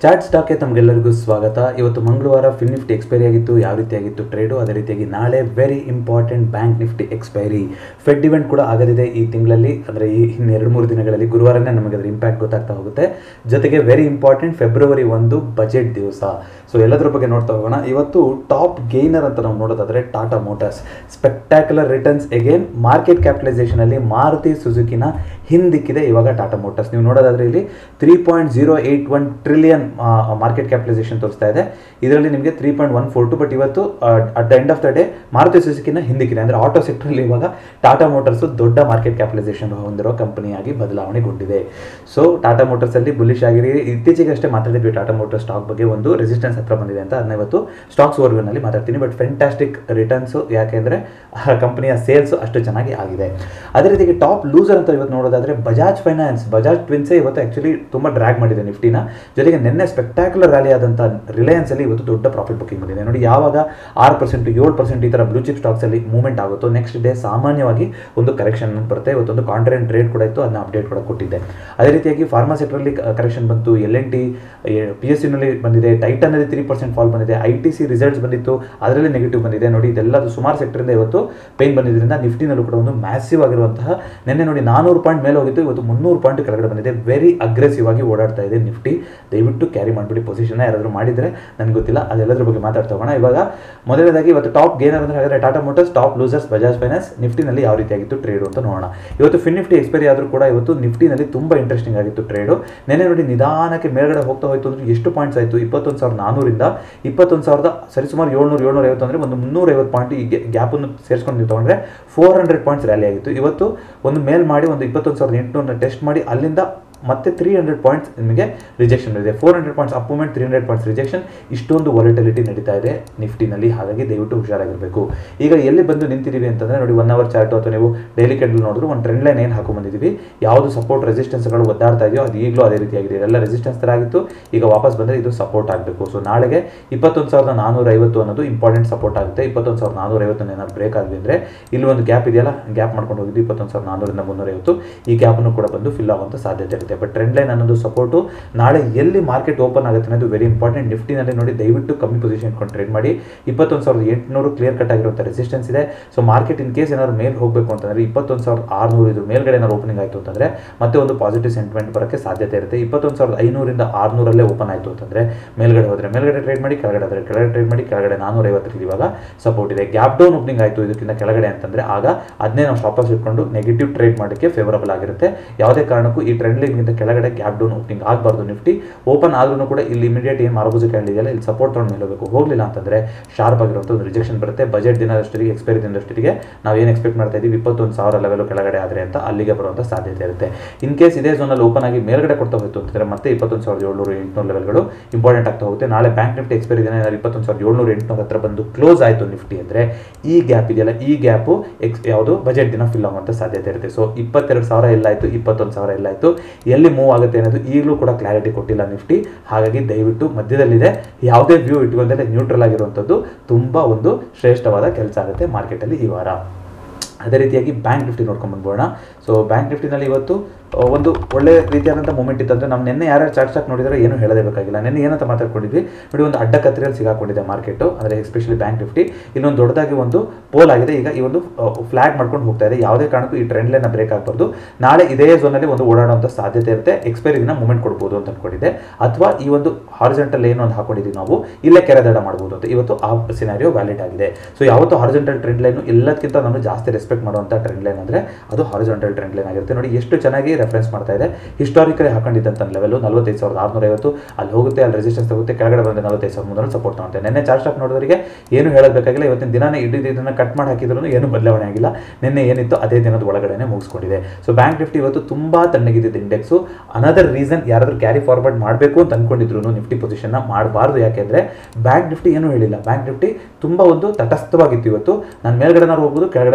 chart ಸ್ಟಾಕ್ಗೆ ತಮಗೆಲ್ಲರಿಗೂ ಸ್ವಾಗತ ಇವತ್ತು ಮಂಗಳವಾರ ಫಿನ್ ನಿಫ್ಟಿ ಎಕ್ಸ್ಪೈರಿ ಆಗಿತ್ತು ಯಾವ ರೀತಿಯಾಗಿತ್ತು ಟ್ರೇಡು ಅದೇ ರೀತಿಯಾಗಿ ನಾಳೆ very important bank Nifty expiry Fed event ಕೂಡ ಆಗಲಿದೆ ಈ ತಿಂಗಳಲ್ಲಿ ಅಂದರೆ ಈ ಇನ್ನು ಎರಡು ಮೂರು ದಿನಗಳಲ್ಲಿ ಗುರುವಾರನೇ ನಮಗೆ ಅದರ ಇಂಪ್ಯಾಕ್ಟ್ ಗೊತ್ತಾಗ್ತಾ ಹೋಗುತ್ತೆ ಜೊತೆಗೆ ವೆರಿ ಇಂಪಾರ್ಟೆಂಟ್ ಫೆಬ್ರವರಿ ಒಂದು ಬಜೆಟ್ ದಿವಸ ಸೊ ಎಲ್ಲದರ ಬಗ್ಗೆ ನೋಡ್ತಾ ಹೋಗೋಣ ಇವತ್ತು ಟಾಪ್ ಗೇನರ್ ಅಂತ ನಾವು ನೋಡೋದಾದ್ರೆ Tata Motors spectacular returns again market capitalisation ಅಲ್ಲಿ ಮಾರುತಿ ಸುಜುಕಿನ ಹಿಂದಿಕ್ಕಿದೆ ಇವಾಗ ಟಾಟಾ ಮೋಟಾರ್ಸ್ ನೀವು ನೋಡೋದಾದ್ರೆ ಇಲ್ಲಿ three point zero eight one trillion market capitalisation ತೋರಿಸ್ತಾ ಇದೆ ಇದರಲ್ಲಿ ನಿಮಗೆ three point one four two but ಇವತ್ತು at the end of the day Maruti ಸುಜುಕಿನ ಹಿಂದಿಕ್ಕಿದೆ ಅಂದರೆ ಆಟೋ ಸೆಕ್ಟರಲ್ಲಿ ಇವಾಗ ಟಾಟಾ ಮೋಟಾರ್ಸ್ ದೊಡ್ಡ ಮಾರ್ಕೆಟ್ ಕ್ಯಾಪಿಟಲೈಸೇಷನ್ ಹೊಂದಿರೋ ಕಂಪನಿಯಾಗಿ ಬದಲಾವಣೆಗೊಂಡಿದೆ ಸೊ ಟಾಟಾ ಮೋಟಾರ್ಸ್ ಅಲ್ಲಿ ಬುಲಿಶ್ ಆಗಿರಿ ಇತ್ತೀಚೆಗೆ ಅಷ್ಟೇ ಮಾತಾಡಿದ್ವಿ ಟಾಟಾ ಮೋಟಾರ್ ಸ್ಟಾಕ್ ಬಗ್ಗೆ ಒಂದು ರೆಸಿಸ್ಟೆನ್ಸ್ ಹತ್ರ ಬಂದಿದೆ ಅಂತ ಅದನ್ನ ಇವತ್ತು ಸ್ಟಾಕ್ಸ್ ಓರ್ವಿನಲ್ಲಿ ಮಾತಾಡ್ತೀನಿ ಬಟ್ ಫೆಂಟಾಸ್ಟಿಕ್ ರಿಟರ್ನ್ಸ್ ಯಾಕೆಂದ್ರೆ ಆ ಕಂಪನಿಯ ಸೇಲ್ಸ್ ಅಷ್ಟು ಚೆನ್ನಾಗಿ ಆಗಿದೆ ಅದೇ ರೀತಿಗೆ ಟಾಪ್ ಲೂಸರ್ ಅಂತ ಇವತ್ತು ನೋಡೋದಾದ್ರೆ ಬಜಾಜ್ ಫೈನಾನ್ಸ್ ಬಜಾಜ್ ಟ್ವಿನ್ಸೇ ಇವತ್ತು ಆಕ್ಚುಲಿ ತುಂಬಾ ಡ್ರ್ಯಾಗ್ ಮಾಡಿದೆ ನಿಫ್ಟಿನ ಜೊತೆಗೆ ನಿನ್ನೆ ಸ್ಪೆಕ್ಟಾಕ್ಯುಲರ್ ರ್ಯಾಲಿ ಆದಂಥ ರಿಲಯನ್ಸ್ ಅಲ್ಲಿ ಇವತ್ತು ದೊಡ್ಡ ಪ್ರಾಫಿಟ್ ಬುಕಿಂಗ್ ಬಂದಿದೆ ನೋಡಿ ಯಾವಾಗ ಆರು ಪರ್ಸೆಂಟ್ ಏಳು ಪರ್ಸೆಂಟ್ ಈ ಥರ ಬ್ಲೂ ಚಿಪ್ ಸ್ಟಾಕ್ಸ್ ಅಲ್ಲಿ ಮೂವ್ಮೆಂಟ್ ಆಗುತ್ತೋ ನೆಕ್ಸ್ಟ್ ಡೇ ಸಾಮಾನ್ಯವಾಗಿ ಒಂದು ಕರೆಕ್ಷನ್ ಬರುತ್ತೆ ಇವತ್ತೊಂದು ಕಾಂಟ್ರೆಂಟ್ ರೇಟ್ ಕೂಡ ಇತ್ತು ಅದನ್ನ ಅಪ್ಡೇಟ್ ಕೂಡ ಕೊಟ್ಟಿದ್ದೆ ಅದೇ ರೀತಿಯಾಗಿ ಫಾರ್ಮಾ ಸೆಕ್ಟರಲ್ಲಿ ಕರೆಕ್ಷನ್ ಬಂತು L N T P S ಸಿನಲ್ಲಿ ಬಂದಿದೆ ಟೈಟನ್ ಅಲ್ಲಿ ತ್ರೀ ಪರ್ಸೆಂಟ್ ಫಾಲ್ ಬಂದಿದೆ ಐ ಟಿ ಸಿ ರಿಸಲ್ಟ್ಸ್ ಬಂದಿತ್ತು ಅದರಲ್ಲಿ ನೆಗೆಟಿವ್ ಬಂದಿದೆ ನೋಡಿ ಇದೆಲ್ಲ ಸುಮಾರು ಸೆಕ್ಟರಿಂದ ಇವತ್ತು ಪೇನ್ ಬಂದಿದ್ದರಿಂದ ನಿಫ್ಟಿನಲ್ಲೂ ಕೂಡ ಒಂದು ಮ್ಯಾಸಿವ್ ಆಗಿರುವಂತಹ ನಿನ್ನೆ ನೋಡಿ ನಾನೂರು ಪಾಯಿಂಟ್ ಮೇಲೆ ಹೋಗಿತ್ತು ಇವತ್ತು ಮುನ್ನೂರು ಪಾಯಿಂಟ್ ಕೆಳಗಡೆ ಬಂದಿದೆ ವೆರಿ ಅಗ್ರೆಸಿವ್ ಆಗಿ ಓಡಾಡ್ತಾ ಇದೆ ನಿಫ್ಟಿ ದಯವಿಟ್ಟು ಕ್ಯಾರಿ ಮಾಡಿಬಿಡಿ ಪೊಸಿಷನ್ ಯಾರಾದರೂ ಮಾಡಿದರೆ ನನಗೆ ಗೊತ್ತಿಲ್ಲ ಅದೆಲ್ಲದ್ರ ಬಗ್ಗೆ ಮಾತಾಡ್ತಾ ಹೋಗೋಣ ಇವಾಗ ಮೊದಲನೇದಾಗಿ ಇವತ್ತು ಟಾಪ್ ಗೇನರ್ ಅಂದ್ರೆ ಹಾಗಾದ್ರೆ Tata Motors top losers Bajaj Finance ನಿಫ್ಟಿನಲ್ಲಿ ಯಾವ ರೀತಿಯಾಗಿತ್ತು ಟ್ರೇಡು ಅಂತ ನೋಡೋಣ ಇವತ್ತು ಫಿನ್ ನಿಫ್ಟಿ ಎಕ್ಸ್ಪೈರಿ ಆದರೂ ಕೂಡ ಇವತ್ತು ನಿಫ್ಟಿನಲ್ಲಿ ತುಂಬ ಇಂಟ್ರೆಸ್ಟಿಂಗ್ ಆಗಿತ್ತು ಟ್ರೇಡು ನೆನೆ ನೋಡಿ ನಿಧಾನಕ್ಕೆ ಮೇಲ್ಗಡೆ ಹೋಗ್ತಾ ಹೋಯ್ತು ಅಂದ್ರೆ ಎಷ್ಟು ಪಾಯಿಂಟ್ಸ್ ಆಯಿತು ಇಪ್ಪತ್ತೊಂದು ಸಾವಿರದ ನಾನೂರಿಂದ ಇಪ್ಪತ್ತೊಂದು ಸಾವಿರದ ಸರಿಸುಮಾರು ಏಳ್ನೂರು ಏಳ್ನೂರ ಐವತ್ತು ಅಂದರೆ ಒಂದು ಮುನ್ನೂರೈವತ್ತು ಪಾಯಿಂಟ್ ಈ ಗ್ಯಾಪನ್ನು ಸೇರಿಸ್ಕೊಂಡು ನೀವು ತೊಗೊಂಡ್ರೆ ಫೋರ್ ಹಂಡ್ರೆಡ್ ಪಾಯಿಂಟ್ಸ್ ರ್ಯಾಲಿ ಆಗಿತ್ತು ಇವತ್ತು ಒಂದು ಮೇಲ್ ಮಾಡಿ ಒಂದು ಇಪ್ಪತ್ತೊಂದು ಸಾವಿರದ ಎಂಟುನೂರನ್ನ ಟೆಸ್ಟ್ ಮಾಡಿ ಅಲ್ಲಿಂದ ಮತ್ತೆ ತ್ರೀ ಹಂಡ್ರೆಡ್ ಪಾಯಿಂಟ್ಸ್ ನಿಮಗೆ ರಿಜೆಕ್ಷನ್ ಇದೆ four hundred points up movement three hundred points rejection ಇಷ್ಟೊಂದು ವಾಲಿಟಿಲಿಟಿ ನಡೀತಾ ಇದೆ ನಿಫ್ಟಿನಲ್ಲಿ ಹಾಗಾಗಿ ದಯವಿಟ್ಟು ಹುಷಾರಾಗಿರಬೇಕು ಈಗ ಎಲ್ಲಿ ಬಂದು ನಿಂತಿದ್ದೀವಿ ಅಂತಂದರೆ ನೋಡಿ ಒನ್ ಅವರ್ ಚಾರ್ಟ್ ಅಥವಾ ನೀವು ಡೈಲಿ ಕೆಂಡಲ್ ನೋಡಿದ್ರು ಒಂದು ಟ್ರೆಂಡ್ ಲೈನ್ ಏನು ಹಾಕೊಂಡು ಬಂದಿದ್ದೀವಿ ಯಾವುದು ಸಪೋರ್ಟ್ ರೆಸಿಸ್ಟೆನ್ಸ್ಗಳು ಒದ್ದಾಡ್ತಾ ಇದೆಯೋ ಅದು ಈಗಲೂ ಅದೇ ರೀತಿಯಾಗಿದೆ ಎಲ್ಲ ರೆಸಿಸ್ಟೆನ್ಸ್ ಥರ ಆಗಿತ್ತು ಈಗ ವಾಪಸ್ ಬಂದರೆ ಇದು ಸಪೋರ್ಟ್ ಆಗಬೇಕು ಸೊ ನಾಳೆಗೆ ಇಪ್ಪತ್ತೊಂದು ಸಾವಿರದ ನಾನೂರ ಐವತ್ತು ಅನ್ನೋದು ಇಂಪಾರ್ಟೆಂಟ್ ಸಪೋರ್ಟ್ ಆಗುತ್ತೆ ಇಪ್ಪತ್ತೊಂದು ಸಾವಿರದ ನಾನೂರ ಐವತ್ತು ಏನಾದ್ರು ಬ್ರೇಕ್ ಆಗಿದೆ ಅಂದರೆ ಇಲ್ಲಿ ಒಂದು ಗ್ಯಾಪ್ ಇದೆಯಲ್ಲ ಗ್ಯಾಪ್ ಮಾಡ್ಕೊಂಡು ಹೋಗಿದ್ದು ಇಪ್ಪತ್ತೊಂದು ಸಾವಿರದ ನಾನೂರಿಂದ ಮುನ್ನೂರೈವತ್ತು ಈ ಗ್ಯಾಪನ್ನು ಕೂಡ ಬಂದು ಫಿಲ್ ಆಗುವಂಥ ಸಾಧ್ಯತೆ ಇರುತ್ತೆ ಬಟ್ ಟ್ರೆಂಡ್ ಲೈನ್ ಅನ್ನೋದು ಸಪೋರ್ಟು ನಾಳೆ ಎಲ್ಲಿ ಮಾರ್ಕೆಟ್ ಓಪನ್ ಆಗುತ್ತೆ ಅನ್ನೋದು ವೆರಿ ಇಂಪಾರ್ಟೆಂಟ್ ನಿಫ್ಟಿನಲ್ಲಿ ನೋಡಿ ದಯವಿಟ್ಟು ಕಮ್ಮಿ ಪೊಸಿಷನ್ ಇಟ್ಕೊಂಡು ಟ್ರೇಡ್ ಮಾಡಿ ಇಪ್ಪತ್ತೊಂದು ಸಾವಿರದ ಎಂಟುನೂರು ಕ್ಲಿಯರ್ ಕಟ್ ಆಗಿರುವಂಥ ರೆಸಿಸ್ಟೆನ್ಸ್ ಇದೆ ಸೊ ಮಾರ್ಕೆಟ್ ಇನ್ ಕೇಸ್ ಏನಾದ್ರು ಮೇಲ್ ಹೋಗಬೇಕು ಅಂತಂದರೆ ಇಪ್ಪತ್ತೊಂದು ಸಾವಿರದ ಆರುನೂರು ಇದು ಮೇಲ್ಗಡೆ ಏನಾದ್ರು ಓಪನಿಂಗ್ ಆಯಿತು ಅಂತಂದರೆ ಮತ್ತೆ ಒಂದು ಪಾಸಿಟಿವ್ ಸೆಂಟಿಮೆಂಟ್ ಬರೋಕ್ಕೆ ಸಾಧ್ಯತೆ ಇರುತ್ತೆ ಇಪ್ಪತ್ತೊಂದು ಸಾವಿರದ ಐನೂರಿಂದ ಆರುನೂರಲ್ಲೇ ಓಪನ್ ಆಯಿತು ಅಂತಂದರೆ ಮೇಲ್ಗಡೆ ಹೋದರೆ ಮೇಲ್ಗಡೆ ಟ್ರೇಡ್ ಮಾಡಿ ಕೆಳಗಡೆ ಆದರೆ ಕೆಳಗಡೆ ಟ್ರೇಡ್ ಮಾಡಿ ಕೆಳಗಡೆ ನಾನೂರ ಐವತ್ತರಲ್ಲಿ ಇವಾಗ ಸಪೋರ್ಟ್ ಇದೆ ಗ್ಯಾಪ್ ಡೌನ್ ಓಪನಿಂಗ್ ಆಯಿತು ಇದಕ್ಕಿಂತ ಕೆಳಗಡೆ ಅಂತಂದರೆ ಆಗ ಅದನ್ನೇ ನಾವು ಸ್ಟಾಪರ್ಸ್ ಇಟ್ಕೊಂಡು ನೆಗೆಟಿವ್ ಟ್ರೇಡ್ ಮಾಡೋಕ್ಕೆ ಫೇವರಬಲ್ ಆಗಿರುತ್ತೆ ಯಾವುದೇ ಕಾರಣಕ್ಕೂ ಈ ಟ್ರೆಂಡ್ ಲೈನ್ಗಿಂತ ಕೆಳಗಡೆ ಗ್ಯಾಪ್ ಡೌನ್ ಓಪನಿಂಗ್ ಆಗಬಾರ್ದು ನಿಫ್ಟಿ ಓಪನ್ ಆದ್ರೂ ಕೂಡ ಇಲ್ಲಿ ಇಮಿಡಿಯೇಟ್ ಏನು ಮಾರಬೂಜು ಕ್ಯಾಂಡಲ್ ಇದೆಯಲ್ಲ ಇಲ್ಲಿ ಸಪೋರ್ಟ್ ತೊಗೊಂಡು ಮೇಲೆ ಹೋಗಬೇಕು ಹೋಗಲಿಲ್ಲ ಅಂತಂದರೆ ಶಾರ್ಪ್ ಆಗಿರುವಂಥ ಒಂದು ರಿಜೆಕ್ಷನ್ ಬರುತ್ತೆ ಬಜೆಟ್ ದಿನದಷ್ಟೊತ್ತಿಗೆ ಎಕ್ಸ್ಪೈರಿ ದಿನದಷ್ಟೊತ್ತಿಗೆ ನಾವು ಏನು ಎಕ್ಸ್ಪೆಕ್ಟ್ ಮಾಡ್ತಾ ಇದ್ದೀವಿ ಇಪ್ಪತ್ತೊಂದು ಸಾವಿರ ಲೆವೆಲ್ ಕೆಳಗಡೆ ಆದರೆ ಅಂತ ಅಲ್ಲಿಗೆ ಬರುವಂಥ ಸಾಧ್ಯತೆ ಇರುತ್ತೆ ಇನ್ ಕೇಸ್ ಇದೇ ಝೋನಲ್ಲಿ ಓಪನ್ ಆಗಿ ಮೇಲ್ಗಡೆ ಕೊಡ್ತಾ ಹೋಯ್ತು ಅಂತಂದರೆ ಮತ್ತೆ ಇಪ್ಪತ್ತೊಂದು ಸಾವಿರದ ಏಳ್ನೂರು ಎಂಟುನೂರು ಲೆವೆಲ್ಗಳು ಇಂಪಾರ್ಟೆಂಟ್ ಆಗ್ತಾ ಹೋಗುತ್ತೆ ನಾಳೆ ಬ್ಯಾಂಕ್ ನಿಫ್ಟಿ ಎಕ್ಸ್ಪೈರಿ ದಿನ ಏನಾದ್ರು ಇಪ್ಪತ್ತೊಂದು ಸಾವಿರದ ಏಳ್ನೂರು ಎಂಟುನೂರು ಹತ್ರ ಬಂದು ಕ್ಲೋಸ್ ಆಯಿತು ನಿಫ್ಟಿ ಅಂದರೆ ಈ ಗ್ಯಾಪ್ ಇದೆಯಲ್ಲ ಈ ಗ್ಯಾಪು ಎಕ್ಸ್ ಯಾವುದು ಬಜೆಟ್ ದಿನ ಫಿಲ್ ಆಗುವಂಥ ಸಾಧ್ಯತೆ ಇರುತ್ತೆ ಸೊ ಇಪ್ಪತ್ತೆರಡು ಸಾವಿರ ಎಲ್ಲಾಯಿತು ಇಪ್ಪತ್ತೊಂದು ಸಾವಿರ ಎಲ್ಲಾಯಿತು ಎಲ್ಲಿ ಮೂವ್ ಆಗುತ್ತೆ ಅನ್ನೋದು ಈಗಲೂ ಕೂಡ ಕ್ಲಾರಿಟಿ ಕೊಟ್ಟಿಲ್ಲ ನಿಫ್ಟಿ ಹಾಗಾಗಿ ದಯವಿಟ್ಟು ಮಧ್ಯದಲ್ಲಿದೆ ಯಾವುದೇ ವ್ಯೂ ಇಟ್ಕೊಂಡೇ ನ್ಯೂಟ್ರಲ್ ಆಗಿರುವಂಥದ್ದು ತುಂಬ ಒಂದು ಶ್ರೇಷ್ಠವಾದ ಕೆಲಸ ಆಗುತ್ತೆ ಮಾರ್ಕೆಟಲ್ಲಿ ಈ ವಾರ ಅದೇ ರೀತಿಯಾಗಿ ಬ್ಯಾಂಕ್ ನಿಫ್ಟಿ ನೋಡ್ಕೊಂಡು ಬಂದ್ಬೋಣ ಸೊ ಬ್ಯಾಂಕ್ ನಿಫ್ಟಿನಲ್ಲಿ ಇವತ್ತು ಒಂದು ಒಳ್ಳೆ ರೀತಿಯಾದಂಥ ಮೂಮೆಂಟ್ ಇತ್ತು ಅಂದರೆ ನಾವು ನಿನ್ನೆ ಯಾರ್ಯಾರು ಚಾರ್ಟ್ ಸ್ಟಾಕ್ ನೋಡಿದರೆ ಏನು ಹೇಳದೇ ಬೇಕಾಗಿಲ್ಲ ನಿನ್ನೆ ಏನಂತ ಮಾತಾಡ್ಕೊಂಡಿದ್ವಿ ನೋಡಿ ಒಂದು ಅಡ್ಡ ಕತ್ತರಿಯಲ್ಲಿ ಸಿಗಾಕೊಂಡಿದೆ ಮಾರ್ಕೆಟು ಅಂದರೆ ಎಸ್ಪೆಷಲಿ ಬ್ಯಾಂಕ್ ನಿಫ್ಟಿ ಇಲ್ಲೊಂದು ದೊಡ್ಡದಾಗಿ ಒಂದು ಪೋಲ್ ಆಗಿದೆ ಈಗ ಈ ಒಂದು ಫ್ಲಾಗ್ ಮಾಡ್ಕೊಂಡು ಹೋಗ್ತಾ ಇದೆ ಯಾವುದೇ ಕಾರಣಕ್ಕೂ ಈ ಟ್ರೆಂಡ್ ಲೈನ್ ಬ್ರೇಕ್ ಆಗಬಾರ್ದು ನಾಳೆ ಇದೇ ಝೋನಲ್ಲಿ ಒಂದು ಓಡಾಡುವಂಥ ಸಾಧ್ಯತೆ ಇರುತ್ತೆ ಎಕ್ಸ್ಪೈರಿ ದಿನ ಮೂಮೆಂಟ್ ಕೊಡ್ಬೋದು ಅಂತ ಅನ್ಕೊಂಡಿದೆ ಅಥವಾ ಈ ಒಂದು ಹಾರಿಜೆಂಟಲ್ ಏನು ಒಂದು ಹಾಕೊಂಡಿದ್ದೀವಿ ನಾವು ಇಲ್ಲೇ ಕೆರೆದಡ ಮಾಡ್ಬೋದು ಅಂತ ಇವತ್ತು ಆ ಸಿನಾರಿಯೋ ವ್ಯಾಲಿಡ್ ಆಗಿದೆ ಸೊ ಯಾವತ್ತು ಹಾರಿಜೆಂಟಲ್ ಟ್ರೆಂಡ್ ಲೈನ್ ಎಲ್ಲದಕ್ಕಿಂತ ನಾನು ಜಾಸ್ತಿ ರೆಸ್ಪೆಕ್ಟ್ ಮಾಡುವಂಥ ಟ್ರೆಂಡ್ ಲೈನ್ ಅಂದರೆ ಅದು ಹಾರಿಜೆಂಟಲ್ ಟ್ರೆಂಡ್ ಲೈನ್ ಆಗಿರುತ್ತೆ ನೋಡಿ ಎಷ್ಟು ಚೆನ್ನಾಗಿ ರೆಫರೆನ್ಸ್ ಮಾಡ್ತಾ ಇದೆ ಹಿಸ್ಟಾರಿಕಲಿ ಹಾಕೊಂಡಿದ್ದಂಥ ಲೆವೆಲ್ ನಲವತ್ತೈದು ಸಾವಿರದ ಆರುನೂರ ಐವತ್ತು ಅಲ್ಲಿ ಹೋಗುತ್ತೆ ಅಲ್ಲಿ ರೆಸಿಸ್ಟೆನ್ಸ್ ಹೋಗುತ್ತೆ ಕೆಳಗಡೆ ಬಂದು ನಲವತ್ತೈದು ಸಾವಿರದ ಮುನ್ನೂರ ಸಪೋರ್ಟ್ ಮಾಡುತ್ತೆ ನಿನ್ನೆ ಚಾರ್ಟ್ ಸ್ಟಾಕ್ ನೋಡೋರಿಗೆ ಏನು ಹೇಳಬೇಕಾಗಿಲ್ಲ ಇವತ್ತಿನ ದಿನನೇ ಇಡೀ ಇದನ್ನು ಕಟ್ ಮಾಡಿ ಹಾಕಿದ್ರು ಏನು ಬದಲಾವಣೆ ಆಗಿಲ್ಲ ನಿನ್ನೆ ಏನಿತ್ತು ಅದೇ ದಿನದ ಒಳಗಡೆ ಮುಗಿಸ್ಕೊಂಡಿದೆ ಸೊ ಬ್ಯಾಂಕ್ ನಿಫ್ಟಿ ಇವತ್ತು ತುಂಬಾ ತಣ್ಣಗಿದ್ದಿದ್ದು ಇಂಡೆಕ್ಸು ಅನದರ್ ರೀಸನ್ ಯಾರಾದರೂ ಕ್ಯಾರಿ ಫಾರ್ವರ್ಡ್ ಮಾಡಬೇಕು ಅಂತ ಅನ್ಕೊಂಡಿದ್ರು ನಿಫ್ಟಿ ಪೊಸಿಷನ್ನ ಮಾಡಬಾರ್ದು ಯಾಕೆಂದ್ರೆ ಬ್ಯಾಂಕ್ ನಿಫ್ಟಿ ಏನು ಹೇಳಿಲ್ಲ ಬ್ಯಾಂಕ್ ನಿಫ್ಟಿ ತುಂಬ ಒಂದು ತಟಸ್ಥವಾಗಿತ್ತು ಇವತ್ತು ನಾನು ಮೇಲ್ಗಡೆನಾರು ಹೋಗ್ಬೋದು ಕೆಳಗಡೆ ಹೋಗ್ಬೋದು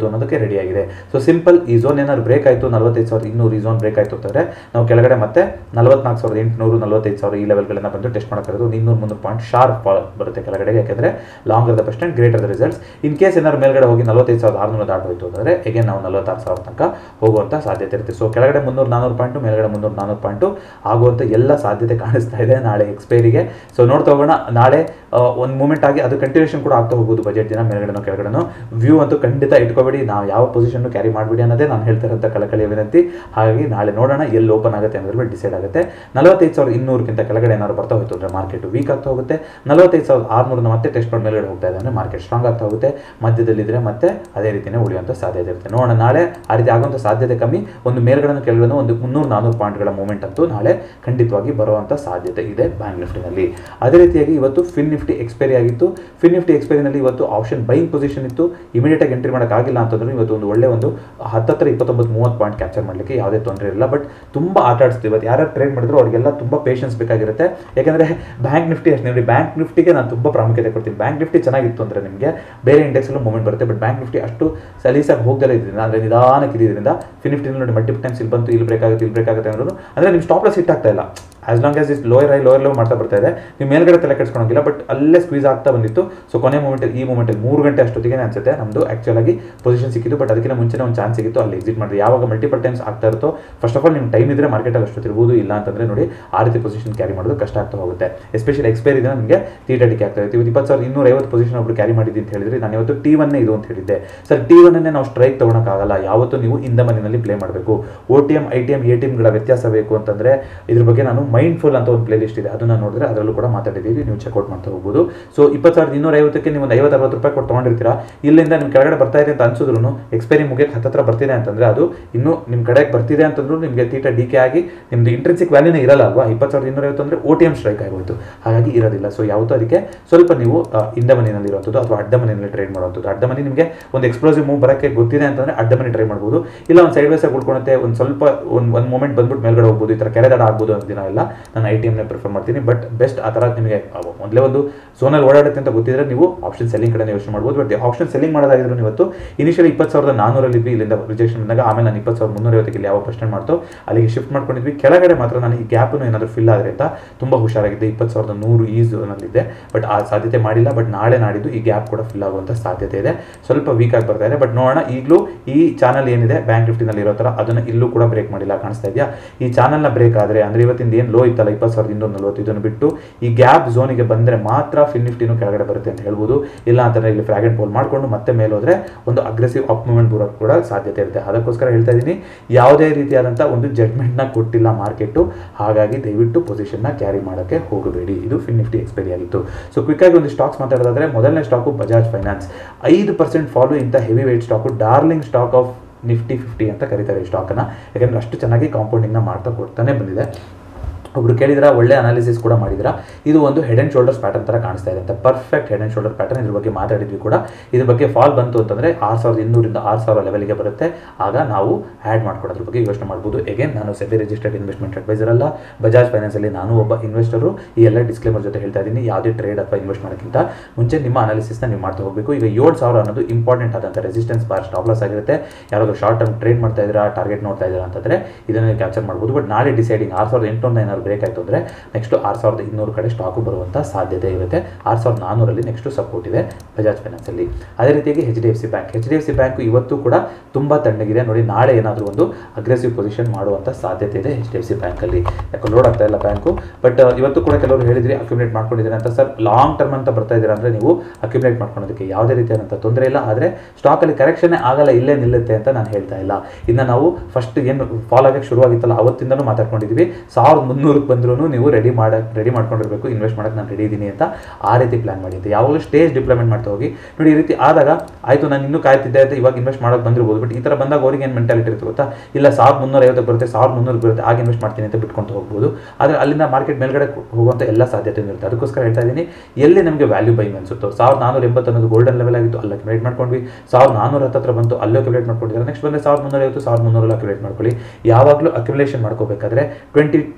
ಮಾಡ್ಬೋದು ಅನ್ನೋದಕ್ಕೆ ರೆಡಿ ಆಗಿದೆ ಸೊ ಸಿಂಪಲ್ ಈ ಝೋನ್ ಏನಾದ್ರು ಬ್ರೇಕ್ ಆಯಿತು ನಲವತ್ತೈದು ಸಾವಿರದ ಇನ್ನೂರು ಈ ಝೋನ್ ಬ್ರೇಕ್ ಆಯಿತು ಅಂತಂದರೆ ನಾವು ಕೆಳಗಡೆ ಮತ್ತೆ ನಲವತ್ನಾಲ್ಕು ಸಾವಿರದ ಎಂಟುನೂರು ನಲವತ್ತೈದು ಸಾವಿರ ಈ ಲೆವೆಲ್ಗಳನ್ನ ಬಂದು ಟೆಸ್ಟ್ ಮಾಡೋಕ್ಕಾಗೋದು ಒಂದು ಇನ್ನೂರು ಮುನ್ನೂರು ಪಾಯಿಂಟ್ ಶಾರ್ಪ್ ಫಾಲ್ ಬರುತ್ತೆ ಕೆಳಗಡೆ ಯಾಕೆಂದರೆ longer the best and greater the results in case ಏನಾದ್ರು ಮೇಲ್ಗಡೆ ಹೋಗಿ ನಲವತ್ತೈದು ಸಾವಿರದ ಆರುನೂರು ದಾಟ ಹೋಯಿತು ಅಂದರೆ ಎಗೇನ್ ನಾವು ನಲವತ್ತಾರು ಸಾವಿರ ತನಕ ಹೋಗುವಂಥ ಸಾಧ್ಯತೆ ಇರುತ್ತೆ ಸೊ ಕೆಳಗಡೆ ಮುನ್ನೂರು ನಾನ್ನೂರು ಪಾಯಿಂಟು ಮೇಲ್ಗಡೆ ಮುನ್ನೂರು ನಾನ್ನೂರು ಪಾಯಿಂಟು ಆಗುವಂಥ ಎಲ್ಲ ಸಾಧ್ಯತೆ ಕಾಣಿಸ್ತಾ ಇದೆ ನಾಳೆ ಎಕ್ಸ್ಪೈರಿಗೆ ಸೊ ನೋಡ್ತಾ ಹೋಗೋಣ ನಾಳೆ ಒಂದು ಮೂಮೆಂಟ್ ಆಗಿ ಅದು ಕಂಟಿನ್ಯೂಷನ್ ಕೂಡ ಆಗ್ತಾ ಹೋಗ್ಬೋದು ಬಜೆಟ್ ದಿನ ಮೇಲ್ಗಡೆನೋ ಕೆಳಗಡೆನೋ ವ್ಯೂ ಅಂತೂ ಖಂಡಿತ ಇಟ್ಕೋಬೇಡಿ ನಾವು ಯಾವ ಪೊಸಿಷನ್ ಕ್ಯಾರಿ ಮಾಡಬೇಡಿ ಅನ್ನೋದೇ ನಾನು ಹೇಳ್ತಾ ಇರೋಂಥ ಕಳಕಳಿಯ ವಿನಂತಿ ಹಾಗಾಗಿ ನಾಳೆ ನೋಡೋಣ ಎಲ್ಲಿ ಓಪನ್ ಆಗುತ್ತೆ ಅನ್ನೋದ್ರ ಮೇಲೆ ಡಿಸೈಡ್ ಆಗುತ್ತೆ ನಲವತ್ತೈದು ಸಾವಿರದ ಇನ್ನೂರಕ್ಕಿಂತ ಕೆಳಗಡೆ ಏನಾದ್ರು ಬರ್ತಾ ಹೋಯ್ತು ಅಂದರೆ ಮಾರ್ಕೆಟ್ ವೀಕ್ ಆಗ್ತಾ ಹೋಗುತ್ತೆ ನಲವತ್ತೈದು ಸಾವಿರದ ಆರುನೂರನ್ನ ಮತ್ತೆ ಟೆಸ್ಟ್ ಮಾಡಿ ಮೇಲ್ಗಡೆ ಹೋಗ್ತಾ ಇದೆ ಅಂದರೆ ಮಾರ್ಕೆಟ್ ಸ್ಟ್ರಾಂಗ್ ಆಗ್ತಾ ಹೋಗುತ್ತೆ ಮಧ್ಯದಲ್ಲಿದ್ದರೆ ಮತ್ತೆ ಅದೇ ರೀತಿಯೇ ಉಳಿಯುವಂಥ ಸಾಧ್ಯತೆ ಇರುತ್ತೆ ನೋಡೋಣ ನಾಳೆ ಆ ರೀತಿ ಆಗುವಂಥ ಸಾಧ್ಯತೆ ಕಮ್ಮಿ ಒಂದು ಮೇಲ್ಗಡೆ ಕೆಳಗಡೆ ಒಂದು ಮುನ್ನೂರು ನಾನ್ನೂರು ಪಾಯಿಂಟ್ಗಳ ಮೂಮೆಂಟ್ ಅಂತೂ ನಾಳೆ ಖಂಡಿತವಾಗಿ ಬರುವಂಥ ಸಾಧ್ಯತೆ ಇದೆ ಬ್ಯಾಂಕ್ ನಿಫ್ಟಿನಲ್ಲಿ ಅದೇ ರೀತಿಯಾಗಿ ಇವತ್ತು ಫಿನ್ ನಿಫ್ಟಿ ಎಕ್ಸ್ಪೈರಿ ಆಗಿತ್ತು ಫಿನ್ ನಿಫ್ಟಿ ಎಕ್ಸ್ಪೈರಿನಲ್ಲಿ ಇವತ್ತು ಆಪ್ಷನ್ ಬೈಯಿಂಗ್ ಪೊಸಿಷನ್ ಇತ್ತು ಇಮಿಡಿಯೇಟಾಗಿ ಎಂಟ್ರಿ ಮಾಡೋಕ್ಕಾಗಿಲ್ಲ ಅಂತಂದ್ರೆ ಇವತ್ತು ಒಂದು ಒಳ್ಳೆ ಒಂದು ಹತ್ತತ್ರ ಇಪ್ಪತ್ತೊಂಬತ್ತು ಮೂವತ್ತು ಪಾಯಿಂಟ್ ಕ್ಯಾಪ್ಚರ್ ಮಾಡಲಿಕ್ಕೆ ಯಾವುದೇ ತೊಂದರೆ ಇಲ್ಲ ಬಟ್ ತುಂಬ ಆಟ ಆಡಿಸ್ತೀವಿ ಇವತ್ತು ಯಾರ್ಯಾರು ಟ್ರೇಡ್ ಮಾಡಿದ್ರು ಅವರಿಗೆಲ್ಲ ತುಂಬ ಪೇಷನ್ಸ್ ಬೇಕಾಗಿರುತ್ತೆ ಯಾಕಂದರೆ ಬ್ಯಾಂಕ್ ನಿಫ್ಟಿ ಅಷ್ಟೇ ನೋಡಿ ಬ್ಯಾಂಕ್ ನಿಫ್ಟಿಗೆ ನಾನು ತುಂಬ ಪ್ರಾಮುಖ್ಯತೆ ಕೊಡ್ತೀನಿ ಬ್ಯಾಂಕ್ ನಿಫ್ಟಿ ಚೆನ್ನಾಗಿತ್ತು ಅಂದರೆ ನಿಮಗೆ ಬೇರೆ ಇಂಡೆಕ್ಸಲ್ಲೂ ಮೂವ್ಮೆಂಟ್ ಬರುತ್ತೆ ಬಟ್ ಬ್ಯಾಂಕ್ ನಿಫ್ಟಿ ಅಷ್ಟು ಸಲೀಸಾಗಿ ಹೋಗ್ದಲೇ ಇದರಿಂದ ಅಂದರೆ ನಿಧಾನಕ್ಕೆ ಇದರಿಂದ ಫಿನ್ ನಿಫ್ಟಿನಲ್ಲಿ ನೋಡಿ ಮಲ್ಟಿಪಲ್ ಟೈಮ್ಸ್ ಇಲ್ಲಿ ಬಂತು ಇಲ್ಲಿ ಬ್ರೇಕ್ ಆಗುತ್ತೆ ಇಲ್ಲಿ ಬ್ರೇಕ್ ಆಗುತ್ತೆ ಅನ್ನೋದು ಅಂದರೆ ನಿಮ್ಮ ಸ್ಟಾಪ್ ಲಾಸ್ ಹಿಟ್ ಆಗ್ತಾ ಇಲ್ಲ as long as is lower high lower low ಮಾಡ್ತಾ ಬರ್ತಾ ಇದೆ ನೀವು ಮೇಲ್ಗಡೆ ತಲೆ ಕೆಡ್ಸ್ಕೊಳಂಗಿಲ್ಲ ಬಟ್ ಅಲ್ಲೇ ಸ್ಕ್ವೀಸ್ ಆಗ್ತಾ ಬಂದಿತ್ತು ಸೊ ಕೊನೆ ಮೂಮೆಂಟಲ್ಲಿ ಈ ಮೂಮೆಂಟಲ್ಲಿ ಮೂರು ಗಂಟೆ ಅಷ್ಟೊತ್ತಿಗೆ ಅನ್ಸುತ್ತೆ ನಮ್ಮದು ಆ್ಯಕ್ಚುಲ್ ಆಗಿ ಪೊಸಿಷನ್ ಸಿಕ್ಕಿತ್ತು ಬಟ್ ಅದಕ್ಕಿಂತ ಮುಂಚೆ ಒಂದು ಚಾನ್ಸ್ ಸಿಕ್ಕಿತ್ತು ಅಲ್ಲಿ ಎಕ್ಸಿಟ್ ಮಾಡಿದ್ರೆ ಯಾವಾಗ ಮಲ್ಟಿಪಲ್ ಟೈಮ್ಸ್ ಆಗ್ತಾ ಇರುತ್ತೋ ಫಸ್ಟ್ ಆಫ್ ಆಲ್ ನಿಮ್ಮ ಟೈಮ್ ಇದ್ರೆ ಮಾರ್ಕೆಟಲ್ಲಿ ಅಷ್ಟು ತಿರ್ಬೋದು ಇಲ್ಲ ಅಂತಂದ್ರೆ ನೋಡಿ ಆ ರೀತಿ ಪೊಸಿಷನ್ ಕ್ಯಾರಿ ಮಾಡೋದು ಕಷ್ಟ ಆಗ್ತಾ ಹೋಗುತ್ತೆ ಎಸ್ಪೆಷಲಿ ಎಕ್ಸ್ಪೈರಿ ಇದೆ ನಿಮಗೆ ಟಿ ಟರ್ಟಿಗೆ ಆಗ್ತಾ ಇರುತ್ತೆ ಇವತ್ತು ಇಪ್ಪತ್ತು ಸಾವಿರದ ಇನ್ನೂರ ಐವತ್ತು ಪೊಸಿಷನ್ ಒಬ್ರು ಕ್ಯಾರಿ ಮಾಡಿದ್ದು ಅಂತ ಹೇಳಿದ್ರೆ ನಾನು ಇವತ್ತು ಟಿ ಒನ್ನೇ ಇದು ಅಂತ ಹೇಳಿದ್ದೆ ಸರ್ ಟಿ ಒನ್ನೇ ನಾವು ಸ್ಟ್ರೈಕ್ ತೊಗೊಳಕ್ಕಾಗಲ್ಲ ಯಾವತ್ತೂ ನೀವು ಇಂದ ಮನೆಯಲ್ಲಿ ಪ್ಲೇ ಮಾಡಬೇಕು O T M I T M A T ಎಮ್ಗಳ ವ್ಯತ್ಯಾಸ ಬೇಕು ಅಂತಂದ್ರೆ ಇದ್ರ ಬಗ್ಗೆ ನಾನು ಮೈಂಡ್ಫುಲ್ ಅಂತ ಒಂದು ಪ್ಲೇ ಲಿಸ್ಟ್ ಇದೆ ಅದನ್ನ ನೋಡಿದ್ರೆ ಅದರಲ್ಲೂ ಕೂಡ ಮಾತಾಡಿದ್ದೀವಿ ನೀವು ಚೆಕ್ಔಟ್ ಮಾಡ್ತಾ ಹೋಗ್ಬೋದು ಸೊ ಇಪ್ಪತ್ತು ಸಾವಿರದ ಇನ್ನೂರ ಐವತ್ತಕ್ಕೆ ನೀವು ಒಂದು ಐವತ್ತು ಅರವತ್ತು ರೂಪಾಯಿ ಕೊಟ್ಟು ತೊಗೊಂಡಿರ್ತೀರಾ ಇಲ್ಲಿಂದ ನಿಮ್ಮ ಕೆಳಗಡೆ ಬರ್ತಾ ಇದೆ ಅಂತ ಅನ್ಸಿದ್ರು ಎಕ್ಸ್ಪೈರಿ ಮುಗಿಯಕ್ಕೆ ಹತ್ತತ್ರ ಬರ್ತಿದೆ ಅಂತಂದ್ರೆ ಅದು ಇನ್ನು ನಿಮ್ಮ ಕಡೆಗೆ ಬರ್ತಿದೆ ಅಂತಂದ್ರೂ ನಿಮಗೆ ತೀಟ ಡಿ ಕೆ ಆಗಿ ನಿಮ್ದು ಇಂಟ್ರೆನ್ಸಿಕ್ ವ್ಯಾಲ್ಯೂನೇ ಇರಲ್ಲ ಅಲ್ವಾ ಇಪ್ಪತ್ತು ಸಾವಿರದ ಇನ್ನೂರ ಐವತ್ತು ಅಂದರೆ ಓ ಟಿ ಎಮ್ ಸ್ಟ್ರೈಕ್ ಆಗೋಯ್ತು ಹಾಗಾಗಿ ಇರೋದಿಲ್ಲ ಸೊ ಯಾವತ್ತೂ ಅದಕ್ಕೆ ಸ್ವಲ್ಪ ನೀವು ಆ, ಇಂದ ಮನೆಯಲ್ಲಿ ಇರುವಂಥದ್ದು ಅಥವಾ ಅಡ್ಡ ಮನೆಯಲ್ಲಿ ಟ್ರೇಡ್ ಮಾಡುವಂಥದ್ದು ಅಡ್ಡ ಮನೆ ನಿಮಗೆ ಒಂದು ಎಕ್ಸ್ಪ್ಲೋಸಿವ್ ಮೂವ್ ಬರೋಕ್ಕೆ ಗೊತ್ತಿದೆ ಅಂತಂದ್ರೆ ಅಡ್ಡ ಮನೆ ಟ್ರೈ ಮಾಡ್ಬೋದು ಇಲ್ಲ ಒಂದು ಸೈಡ್ ವೈಸ್ ಆಗಿ ಉಳ್ಕೊಳುತ್ತೆ ಒಂದು ಸ್ವಲ್ಪ ಒಂದು ಒಂದು ಮೂಮೆಂಟ್ ಬಂದ್ಬಿಟ್ಟು ಮೇಲ್ಗಡೆ ಹೋಗ್ಬೋದು ಈ ಥರ ಕೆರೆದಾಡ ಆಗ್ಬೋದು ಅನ್ನೋ ದಿನ ಎಲ್ಲ ನಾನು ಐ ಟಿ ಎಮ್ನೇ ಪ್ರಿಫರ್ ಮಾಡ್ತೀನಿ ಬಟ್ ಬೆಸ್ಟ್ ಆ ಥರ ನಿಮಗೆ ಮೊದಲೇ ಒಂದು ಝೋನಲ್ಲಿ ಓಡಾಡುತ್ತೆ ಅಂತ ಗೊತ್ತಿದ್ರೆ ನೀವು ಆಪ್ಷನ್ ಸೆಲ್ಲಿಂಗ್ ಕಡೆ ಯೋಚನೆ ಮಾಡ್ಬೋದು ಬಟ್ ಆಪ್ಷನ್ ಸೆಲ್ಲಿಂಗ್ ಮಾಡೋದಾಗಿದ್ರು ಇವತ್ತು ಇನಿಷಿಯಲ್ ಇಪ್ಪತ್ತು ಸಾವಿರದ ನಾನೂರಲ್ಲಿ ಇದ್ವಿ ಇಲ್ಲಿಂದ ರಿಜೆಕ್ಷನ್ ಬಂದಾಗ ಆಮೇಲೆ ನಾನು ಇಪ್ಪತ್ತು ಸಾವಿರದ ಮುನ್ನೂರೈವತ್ತಕ್ಕೆ ಇಲ್ಲಿ ಯಾವ ಪರ್ಸೆಂಟ್ ಮಾಡ್ತೋ ಅಲ್ಲಿಗೆ ಶಿಫ್ಟ್ ಮಾಡ್ಕೊಂಡಿದ್ವಿ ಕೆಳಗಡೆ ಮಾತ್ರ ನಾನು ಈ ಗ್ಯಾಪನ್ನು ಏನಾದರೂ ಫಿಲ್ ಆದರೆ ಅಂತ ತುಂಬ ಹುಷಾರಾಗಿದ್ದೆ ಇಪ್ಪತ್ತು ಸಾವಿರದ ನೂರು ಈ ಝೋನಲ್ಲಿದ್ದೆ ಬಟ್ ಆ ಸಾಧ್ಯತೆ ಮಾಡಿಲ್ಲ ಬಟ್ ನಾಳೆ ನಾಡಿದ್ದು ಈ ಗ್ಯಾಪ್ ಕೂಡ ಫಿಲ್ ಆಗುವಂಥ ಸಾಧ್ಯತೆ ಇದೆ ಸ್ವಲ್ಪ ವೀಕ್ ಆಗಿ ಬರ್ತಾ ಇದೆ ಬಟ್ ನೋಡೋಣ ಈಗಲೂ ಈ ಚಾನಲ್ ಏನಿದೆ ಬ್ಯಾಂಕ್ ನಿಫ್ಟಿನಲ್ಲಿ ಇರೋ ಥರ ಅದನ್ನು ಇಲ್ಲೂ ಕೂಡ ಬ್ರೇಕ್ ಮಾಡಿಲ್ಲ ಕಾಣಿಸ್ತಾ ಇದೆಯಾ ಈ ಚಾನಲ್ನ ಬ್ರೇಕ್ ಆದರೆ ಅಂದರೆ ಇವತ್ತಿಂದ ಏನು ಲೋ ಇತ್ತಲ್ಲ ಇಪ್ಪತ್ತು ಸಾವಿರದ ಇನ್ನೂರ ನಲವತ್ತು ಇದನ್ನು ಬಿಟ್ಟು ಈ ಗ್ಯಾಪ್ ಝೋನಿಗೆ ಬಂದರೆ ಮಾತ್ರ ಫಿನ್ ನಿಫ್ಟಿನೂ ಕೆಳಗಡೆ ಬರುತ್ತೆ ಅಂತ ಹೇಳ್ಬೋದು ಇಲ್ಲ ಅಂತಂದ್ರೆ ಇಲ್ಲಿ ಫ್ರಾಗ್ ಅಂಡ್ ಪೋಲ್ ಮಾಡಿಕೊಂಡು ಮತ್ತೆ ಮೇಲೆ ಹೋದ್ರೆ ಒಂದು ಅಗ್ರೆಸಿವ್ ಅಪ್ ಮೂವ್ಮೆಂಟ್ ಬರೋಕ್ಕೆ ಕೂಡ ಸಾಧ್ಯತೆ ಇರುತ್ತೆ ಅದಕ್ಕೋಸ್ಕರ ಹೇಳ್ತಾ ಇದ್ದೀನಿ ಯಾವುದೇ ರೀತಿಯಾದಂಥ ಒಂದು ಜಡ್ಮೆಂಟ್ನ ಕೊಟ್ಟಿಲ್ಲ ಮಾರ್ಕೆಟು ಹಾಗಾಗಿ ದಯವಿಟ್ಟು ಪೊಸಿಷನ್ನ ಕ್ಯಾರಿ ಮಾಡೋಕ್ಕೆ ಹೋಗಬೇಡಿ ಇದು ಫಿನ್ ನಿಫ್ಟಿ ಎಕ್ಸ್ಪೈರಿ ಆಗಿತ್ತು ಸೊ ಕ್ವಿಕ್ಕಾಗಿ ಒಂದು ಸ್ಟಾಕ್ಸ್ ಮಾತಾಡೋದಾದ್ರೆ ಮೊದಲನೇ ಸ್ಟಾಕು ಬಜಾಜ್ ಫೈನಾನ್ಸ್ ಐದು ಪರ್ಸೆಂಟ್ ಫಾಲೋ ಇಂಥ heavy weight stock darling stock of Nifty fifty ಅಂತ ಕರೀತಾರೆ ಈ ಸ್ಟಾಕನ್ನು ಯಾಕಂದ್ರೆ ಅಷ್ಟು ಚೆನ್ನಾಗಿ ಕಾಂಪೌಂಡಿಂಗ್ನ ಮಾಡ್ತಾ ಕೊಡ್ತಾನೆ ಬಂದಿದೆ ಒಬ್ರು ಕೇಳಿದ್ರ ಒಳ್ಳೆ ಅನಾಲಿಸಿಸ್ ಕೂಡ ಮಾಡಿದ್ರ ಇದು ಒಂದು ಹೆಡ್ ಅಂಡ್ ಶೋಲ್ಡರ್ಸ್ ಪ್ಯಾಟರ್ನ್ ತರ ಕಾಣಿಸ್ತಾ ಇದೆ ಅಂತ perfect head and shoulder pattern ಇದ್ರ ಬಗ್ಗೆ ಮಾತಾಡಿದ್ವಿ ಕೂಡ ಇದ್ರ ಬಗ್ಗೆ ಫಾಲ್ ಬಂತು ಅಂತಂದ್ರೆ ಆರು ಸಾವಿರದ ಇನ್ನೂರಿಂದ ಆರು ಸಾವಿರ ಲೆವೆಲ್ಗೆ ಬರುತ್ತೆ ಆಗ ನಾವು ಆ್ಯಡ್ ಮಾಡ್ಕೊಡೋದ್ರ ಬಗ್ಗೆ ಯೋಚನೆ ಮಾಡ್ಬೋದು ಎಗೇನ್ ನಾನು ಸೆಬಿ ರಿಜಿಸ್ಟರ್ಡ್ ಇನ್ವೆಸ್ಟ್ಮೆಂಟ್ ಅಡ್ವೈಸರ್ ಅಲ್ಲ ಬಜಾಜ್ ಫೈನಾನ್ಸಲ್ಲಿ ನಾನು ಒಬ್ಬ ಇನ್ವೆಸ್ಟರು ಈ ಎಲ್ಲ ಡಿಸ್ಕ್ಲೇಮರ್ ಜೊತೆ ಹೇಳ್ತಾ ಇದ್ದೀನಿ ಯಾವುದೇ ಟ್ರೇಡ್ ಅಥವಾ ಇನ್ವೆಸ್ಟ್ ಮಾಡೋಕ್ಕಿಂತ ಮುಂಚೆ ನಿಮ್ಮ ಅನಾಲಿಸಿಸ್ನ ನೀವು ಮಾಡ್ತಾ ಹೋಗಬೇಕು ಈಗ ಏಳು ಸಾವಿರ ಅನ್ನೋದು ಇಂಪಾರ್ಟೆಂಟ್ ಆದಂಥ ರೆಸಿಸ್ಟೆನ್ಸ್ ಬಾರ್ ಸ್ಟಾಪ್ ಲಾಸ್ ಆಗಿರುತ್ತೆ ಯಾರಾದರೂ ಶಾರ್ಟ್ ಟರ್ಮ್ ಟ್ರೇಡ್ ಮಾಡ್ತಾ ಇದ್ದೀರಾ ಟಾರ್ಗೆಟ್ ನೋಡ್ತಾ ಇದ್ದೀರಾ ಅಂತಂದ್ರೆ ಇದನ್ನು ಕ್ಯಾಪ್ಚರ್ ಮಾಡ್ಬೋದು ಬಟ್ ನಾಳೆ ಡಿಸೈಡಿಂಗ್ ಆರು ಸಾವಿರದ ಎಂಟುನೂರ ಏನಾದ್ರು ಬ್ರೇಕ್ ಆಯಿತು ಅಂದರೆ ನೆಕ್ಸ್ಟ್ ಆರು ಸಾವಿರದ ಇನ್ನೂರು ಕಡೆ ಸ್ಟಾಕು ಬರುವಂಥ ಸಾಧ್ಯತೆ ಇರುತ್ತೆ ಆರು ಸಾವಿರದ ನಾನ್ನೂರಲ್ಲಿ ನೆಕ್ಸ್ಟ್ ಸಪೋರ್ಟ್ ಇದೆ ಬಜಾಜ್ ಫೈನಾನ್ಸಲ್ಲಿ ಅದೇ ರೀತಿಯಾಗಿ H D F C bank H D F C bank ಇವತ್ತು ಕೂಡ ತುಂಬ ತಣ್ಣಗಿದೆ ನೋಡಿ ನಾಳೆ ಏನಾದರೂ ಒಂದು ಅಗ್ರೆಸಿವ್ ಪೊಸಿಷನ್ ಮಾಡುವಂಥ ಸಾಧ್ಯತೆ ಇದೆ ಎಚ್ ಡಿ ಎಫ್ ಸಿ ಬ್ಯಾಂಕಲ್ಲಿ ಯಾಕೆ ಲೋಡ್ ಆಗ್ತಾ ಇಲ್ಲ ಬ್ಯಾಂಕು ಬಟ್ ಇವತ್ತು ಕೂಡ ಕೆಲವರು ಹೇಳಿದ್ರಿ ಅಕ್ಯುಮಿಲೇಟ್ ಮಾಡ್ಕೊಂಡಿದ್ದೀರಾ ಅಂತ ಸರ್ ಲಾಂಗ್ ಟರ್ಮ್ ಅಂತ ಬರ್ತಾ ಇದ್ದೀರಾ ಅಂದರೆ ನೀವು ಅಕ್ಯುಮಿಲೇಟ್ ಮಾಡ್ಕೊಳೋದಕ್ಕೆ ಯಾವುದೇ ರೀತಿಯಾದಂಥ ತೊಂದರೆ ಇಲ್ಲ ಆದರೆ ಸ್ಟಾಕಲ್ಲಿ ಕರೆಕ್ಷನ್ನೇ ಆಗಲ್ಲ ಇಲ್ಲೇ ನಿಲ್ಲುತ್ತೆ ಅಂತ ನಾನು ಹೇಳ್ತಾ ಇಲ್ಲ ಇನ್ನು ನಾವು ಫಸ್ಟ್ ಏನು ಫಾಲ್ ಆಗಕ್ಕೆ ಶುರುವಾಗಿತ್ತಲ್ಲ ಅವತ್ತಿಂದನೂ ಮಾತಾಡ್ಕೊಂಡಿದ್ವಿ ಸಾವಿರದ ಮುನ್ನೂರಕ್ಕೆ ಬಂದ್ರೂ ನೀವು ರೆಡಿ ಮಾಡಕ್ಕೆ ರೆಡಿ ಮಾಡ್ಕೊಂಡಿರಬೇಕು ಇನ್ವೆಸ್ಟ್ ಮಾಡಕ್ಕೆ ನಾನು ರೆಡಿ ಇದ್ದೀನಿ ಅಂತ ಆ ರೀತಿ ಪ್ಲಾನ್ ಮಾಡಿದ್ದೆ ಯಾವಾಗಲೂ ಸ್ಟೇಜ್ ಡಿಪ್ಲೊಮೆಂಟ್ ಮಾಡ್ತಾ ಹೋಗಿ ನೋಡಿ ಈ ರೀತಿ ಆದಾಗ ಆಯಿತು ನಾನು ಇನ್ನೂ ಕಾಯ್ತಿದ್ದೆ ಅಂತ ಇವಾಗ ಇನ್ವೆಸ್ಟ್ ಮಾಡೋಕೆ ಬಂದಿರ್ಬೋದು ಬಟ್ ಈ ಥರ ಬಂದಾಗ ಅವ್ರಿಗೆ ಏನು ಮೆಂಟಾಲಿಟಿ ಇರುತ್ತೆ ಗೊತ್ತಾ ಇಲ್ಲ ಸಾವಿರದ ಮುನ್ನೂರ ಐವತ್ತಕ್ಕೆ ಬರುತ್ತೆ ಸಾವಿರದ ಮುನ್ನೂರು ಬರುತ್ತೆ ಆಗ ಇನ್ವೆಸ್ಟ್ ಮಾಡ್ತೀನಿ ಅಂತ ಬಿಟ್ಕೊಂಡು ಹೋಗ್ಬೋದು ಆದರೆ ಅಲ್ಲಿಂದ ಮಾರ್ಕೆಟ್ ಮೇಲ್ಗಡೆ ಹೋಗುವಂಥ ಎಲ್ಲ ಸಾಧ್ಯತೆ ಇರುತ್ತೆ ಅದಕ್ಕೋಸ್ಕರ ಹೇಳ್ತಾ ಇದ್ದೀನಿ ಎಲ್ಲಿ ನಮಗೆ ವ್ಯಾಲ್ಯೂ ಬೈ ಅನ್ಸುತ್ತೋ ಸಾವಿರದ ನಾನೂರ ಎಂಬತ್ತು ಅನ್ನೋದು ಗೋಲ್ಡನ್ ಲೆವೆಲ್ ಆಗಿತ್ತು ಅಲ್ಲ ಕ್ಯಾಲ್ಕುಲೇಟ್ ಮಾಡ್ಕೊಂಡ್ವಿ ಸಾವಿರದ ನಾನೂರ ಹತ್ತತ್ರ ಬಂತು ಅಲ್ಲೂ ಕ್ಯಾಲ್ಕುಲೇಟ್ ಮಾಡ್ಕೊಂಡಿದ್ದಾರೆ ನೆಕ್ಸ್ಟ್ ಬಂದರೆ ಸಾವಿರದ ಮುನ್ನೂರ ಐವತ್ತು ಸಾವಿರದ ಮುನ್ನೂರಲ್ಲಿ ಅಕ್ಯುಲೇಟ್ ಮಾಡ್ಕೊಳ್ಳಿ ಯಾವಾಗಲೂ ಅಕ್ಯುಲೇಷನ್ ಮಾಡ್ಕೋಬೇಕಾದ್ರೆ twenty to twenty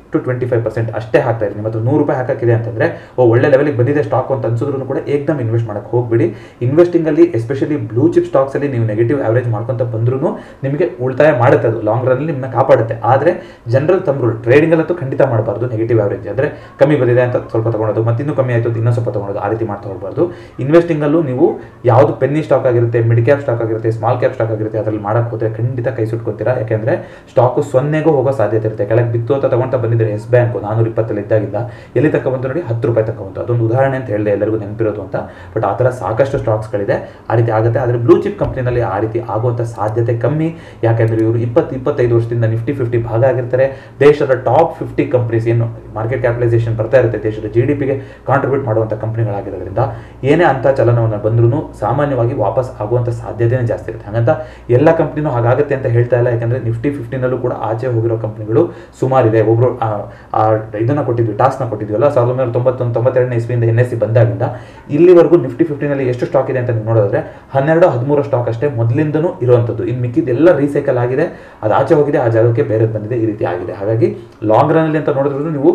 twenty five percent ಅಷ್ಟೇ ಹಾಕ್ತಾ ಇರಿ ನಿಮ್ಮ ಹತ್ರ ನೂರು ರೂಪಾಯಿ ಹಾಕಕ್ಕಿದೆ ಅಂತಂದ್ರೆ ಓ ಒಳ್ಳೆ ಲೆವೆಲ್ಗೆ ಬಂದಿದೆ ಸ್ಟಾಕ್ ಅಂತ ಅನ್ಸಿದ್ರು ಕೂಡ ಏಕ್ದಮ್ ಇನ್ವೆಸ್ಟ್ ಮಾಡಕ್ಕೆ ಹೋಗ್ಬಿಡಿ ಇನ್ವೆಸ್ಟಿಂಗ್ ಅಲ್ಲಿ ಎಸ್ಪೆಷಲಿ ಬ್ಲೂ ಚಿಪ್ ಸ್ಟಾಕ್ಸ್ ಅಲ್ಲಿ ನೀವು ನೆಗೆಟಿವ್ ಅವರೇಜ್ ಮಾಡ್ಕೊಂತ ಬಂದ್ರೂ ನಿಮಗೆ ಉಳಿತಾಯ ಮಾಡುತ್ತೆ ಅದು ಲಾಂಗ್ ರನ್ ನಿಮ್ಮನ್ನ ಕಾಪಾಡುತ್ತೆ ಆದರೆ ಜನರಲ್ ತಮ್ಮ ಟ್ರೇಡಿಂಗ್ ಅಲ್ಲಂತೂ ಖಂಡಿತ ಮಾಡಬಾರ್ದು ನೆಗೆಟಿವ್ ಅವರೇಜ್ ಅಂದ್ರೆ ಕಮ್ಮಿ ಬಂದಿದೆ ಅಂತ ಸ್ವಲ್ಪ ತಗೊಳೋದು ಮತ್ತೆ ಇನ್ನೂ ಕಮ್ಮಿ ಆಯಿತು ಇನ್ನೂ ಸ್ವಲ್ಪ ತಗೊಳೋದು ಆ ರೀತಿ ಮಾಡ್ತಾ ಹೋಗಬಾರ್ದು ಇನ್ವೆಸ್ಟಿಂಗ್ ಅಲ್ಲೂ ನೀವು ಯಾವುದು ಪೆನ್ನಿ ಸ್ಟಾಕ್ ಆಗಿರುತ್ತೆ ಮಿಡ್ ಕ್ಯಾಪ್ ಸ್ಟಾಕ್ ಆಗಿರುತ್ತೆ ಸ್ಮಾಲ್ ಕ್ಯಾಪ್ ಸ್ಟಾಕ್ ಆಗಿರುತ್ತೆ ಅದರಲ್ಲಿ ಮಾಡಕ್ಕೆ ಹೋದ್ರೆ ಖಂಡಿತ ಕೈ ಸುಟ್ಕೊತೀರಾ ಯಾಕೆಂದ್ರೆ ಸ್ಟಾಕು ಸೊನ್ನೆಗೂ ಹೋಗೋ ಸಾಧ್ಯತೆ ಇರುತ್ತೆ ಕೆಳಗೆ ಬಿತ್ತು ಅಂತ ತಗೊಂತ ಬಂದಿದ್ರೆ ಎಸ್ ಬ್ಯಾಂಕ್ ನಾನೂರ ಇಪ್ಪತ್ತಲ್ಲಿ ಇದ್ದಾಗಿದ್ದ ಎಲ್ಲಿ ತಕ್ಕ ಬಂತು ನೋಡಿ ಹತ್ತು ರೂಪಾಯಿ ತಕ್ಕ ಬಂತು ಅದೊಂದು ಉದಾಹರಣೆ ಅಂತ ಹೇಳಿದೆ ಎಲ್ಲರಿಗೂ ನೆನಪಿರೋದು ಅಂತ ಬಟ್ ಆ ಥರ ಸಾಕಷ್ಟು ಸ್ಟಾಕ್ಸ್ಗಳಿದೆ ಆ ರೀತಿ ಆಗುತ್ತೆ ಆದರೆ ಬ್ಲೂ ಚಿಪ್ ಕಂಪ್ನಿನಲ್ಲಿ ಆ ರೀತಿ ಆಗುವಂಥ ಸಾಧ್ಯತೆ ಕಮ್ಮಿ ಯಾಕೆಂದ್ರೆ ಇವರು ಇಪ್ಪತ್ತು ಇಪ್ಪತ್ತೈದು ವರ್ಷದಿಂದ ನಿಫ್ಟಿ ಫಿಫ್ಟಿ ಭಾಗ ಆಗಿರ್ತಾರೆ ದೇಶದ ಟಾಪ್ ಫಿಫ್ಟಿ ಕಂಪ್ನೀಸ್ ಏನು ಮಾರ್ಕೆಟ್ ಕ್ಯಾಪಿಟಲೈಸೇಷನ್ ಬರ್ತಾ ಇರುತ್ತೆ ದೇಶದ ಜಿ ಡಿ ಪಿಗೆ ಕಾಂಟ್ರಿಬ್ಯೂಟ್ ಮಾಡುವಂಥ ಕಂಪ್ನಿಗಳಾಗಿರೋದ್ರಿಂದ ಏನೇ ಅಂಥ ಚಲನವನ್ನು ಬಂದ್ರೂ ಸಾಮಾನ್ಯವಾಗಿ ವಾಪಸ್ ಆಗುವಂಥ ಸಾಧ್ಯತೆನೇ ಜಾಸ್ತಿ ಇರುತ್ತೆ ಹಾಗಂತ ಎಲ್ಲ ಕಂಪ್ನಿನೂ ಹಾಗಾಗುತ್ತೆ ಅಂತ ಹೇಳ್ತಾ ಇಲ್ಲ ಯಾಕಂದ್ರೆ ನಿಫ್ಟಿ ಫಿಫ್ಟಿನಲ್ಲೂ ಕೂಡ ಆಚೆ ಹೋಗಿರೋ ಕಂಪ್ನಿಗಳು ಸುಮಾರಿದೆ ಒಬ್ರು ಆ- ಆ ಇದನ್ನ ಕೊಟ್ಟಿದ್ವಿ ಟಾಸ್ಕ್ನ ಕೊಟ್ಟಿದ್ವಲ್ಲ ಸಾವಿರದ ಒಂಬೈನೂರ ತೊಂಬತ್ತೊಂದು ತೊಂಬತ್ತೆರಡನೇ ಇಸ್ವಿಯಿಂದ ಎನ್ ಎಸ್ ಸಿ ಬಂದಾಗಿಂದ ಇಲ್ಲಿವರೆಗೂ ನಿಫ್ಟಿ ಫಿಫ್ಟಿನಲ್ಲಿ ಎಷ್ಟು ಸ್ಟಾಕ್ ಇದೆ ಅಂತ ನೀವು ನೋಡಿದ್ರೆ ಹನ್ನೆರಡು ಹದಿಮೂರು ಸ್ಟಾಕ್ ಅಷ್ಟೇ ಮೊದಲಿಂದನೂ ಇರುವಂಥದ್ದು ಇನ್ನು ಮಿಕ್ಕಿದ್ದೆಲ್ಲ ರೀಸೈಕಲ್ ಆಗಿದೆ ಅದು ಆಚೆ ಹೋಗಿದೆ ಆ ಜಾಗಕ್ಕೆ ಬೇರೆ ಬಂದಿದೆ ಈ ರೀತಿ ಆಗಿದೆ ಹಾಗಾಗಿ ಲಾಂಗ್ ರನ್ನಲ್ಲಿ ಅಂತ ನೋಡಿದ್ರು ನೀವು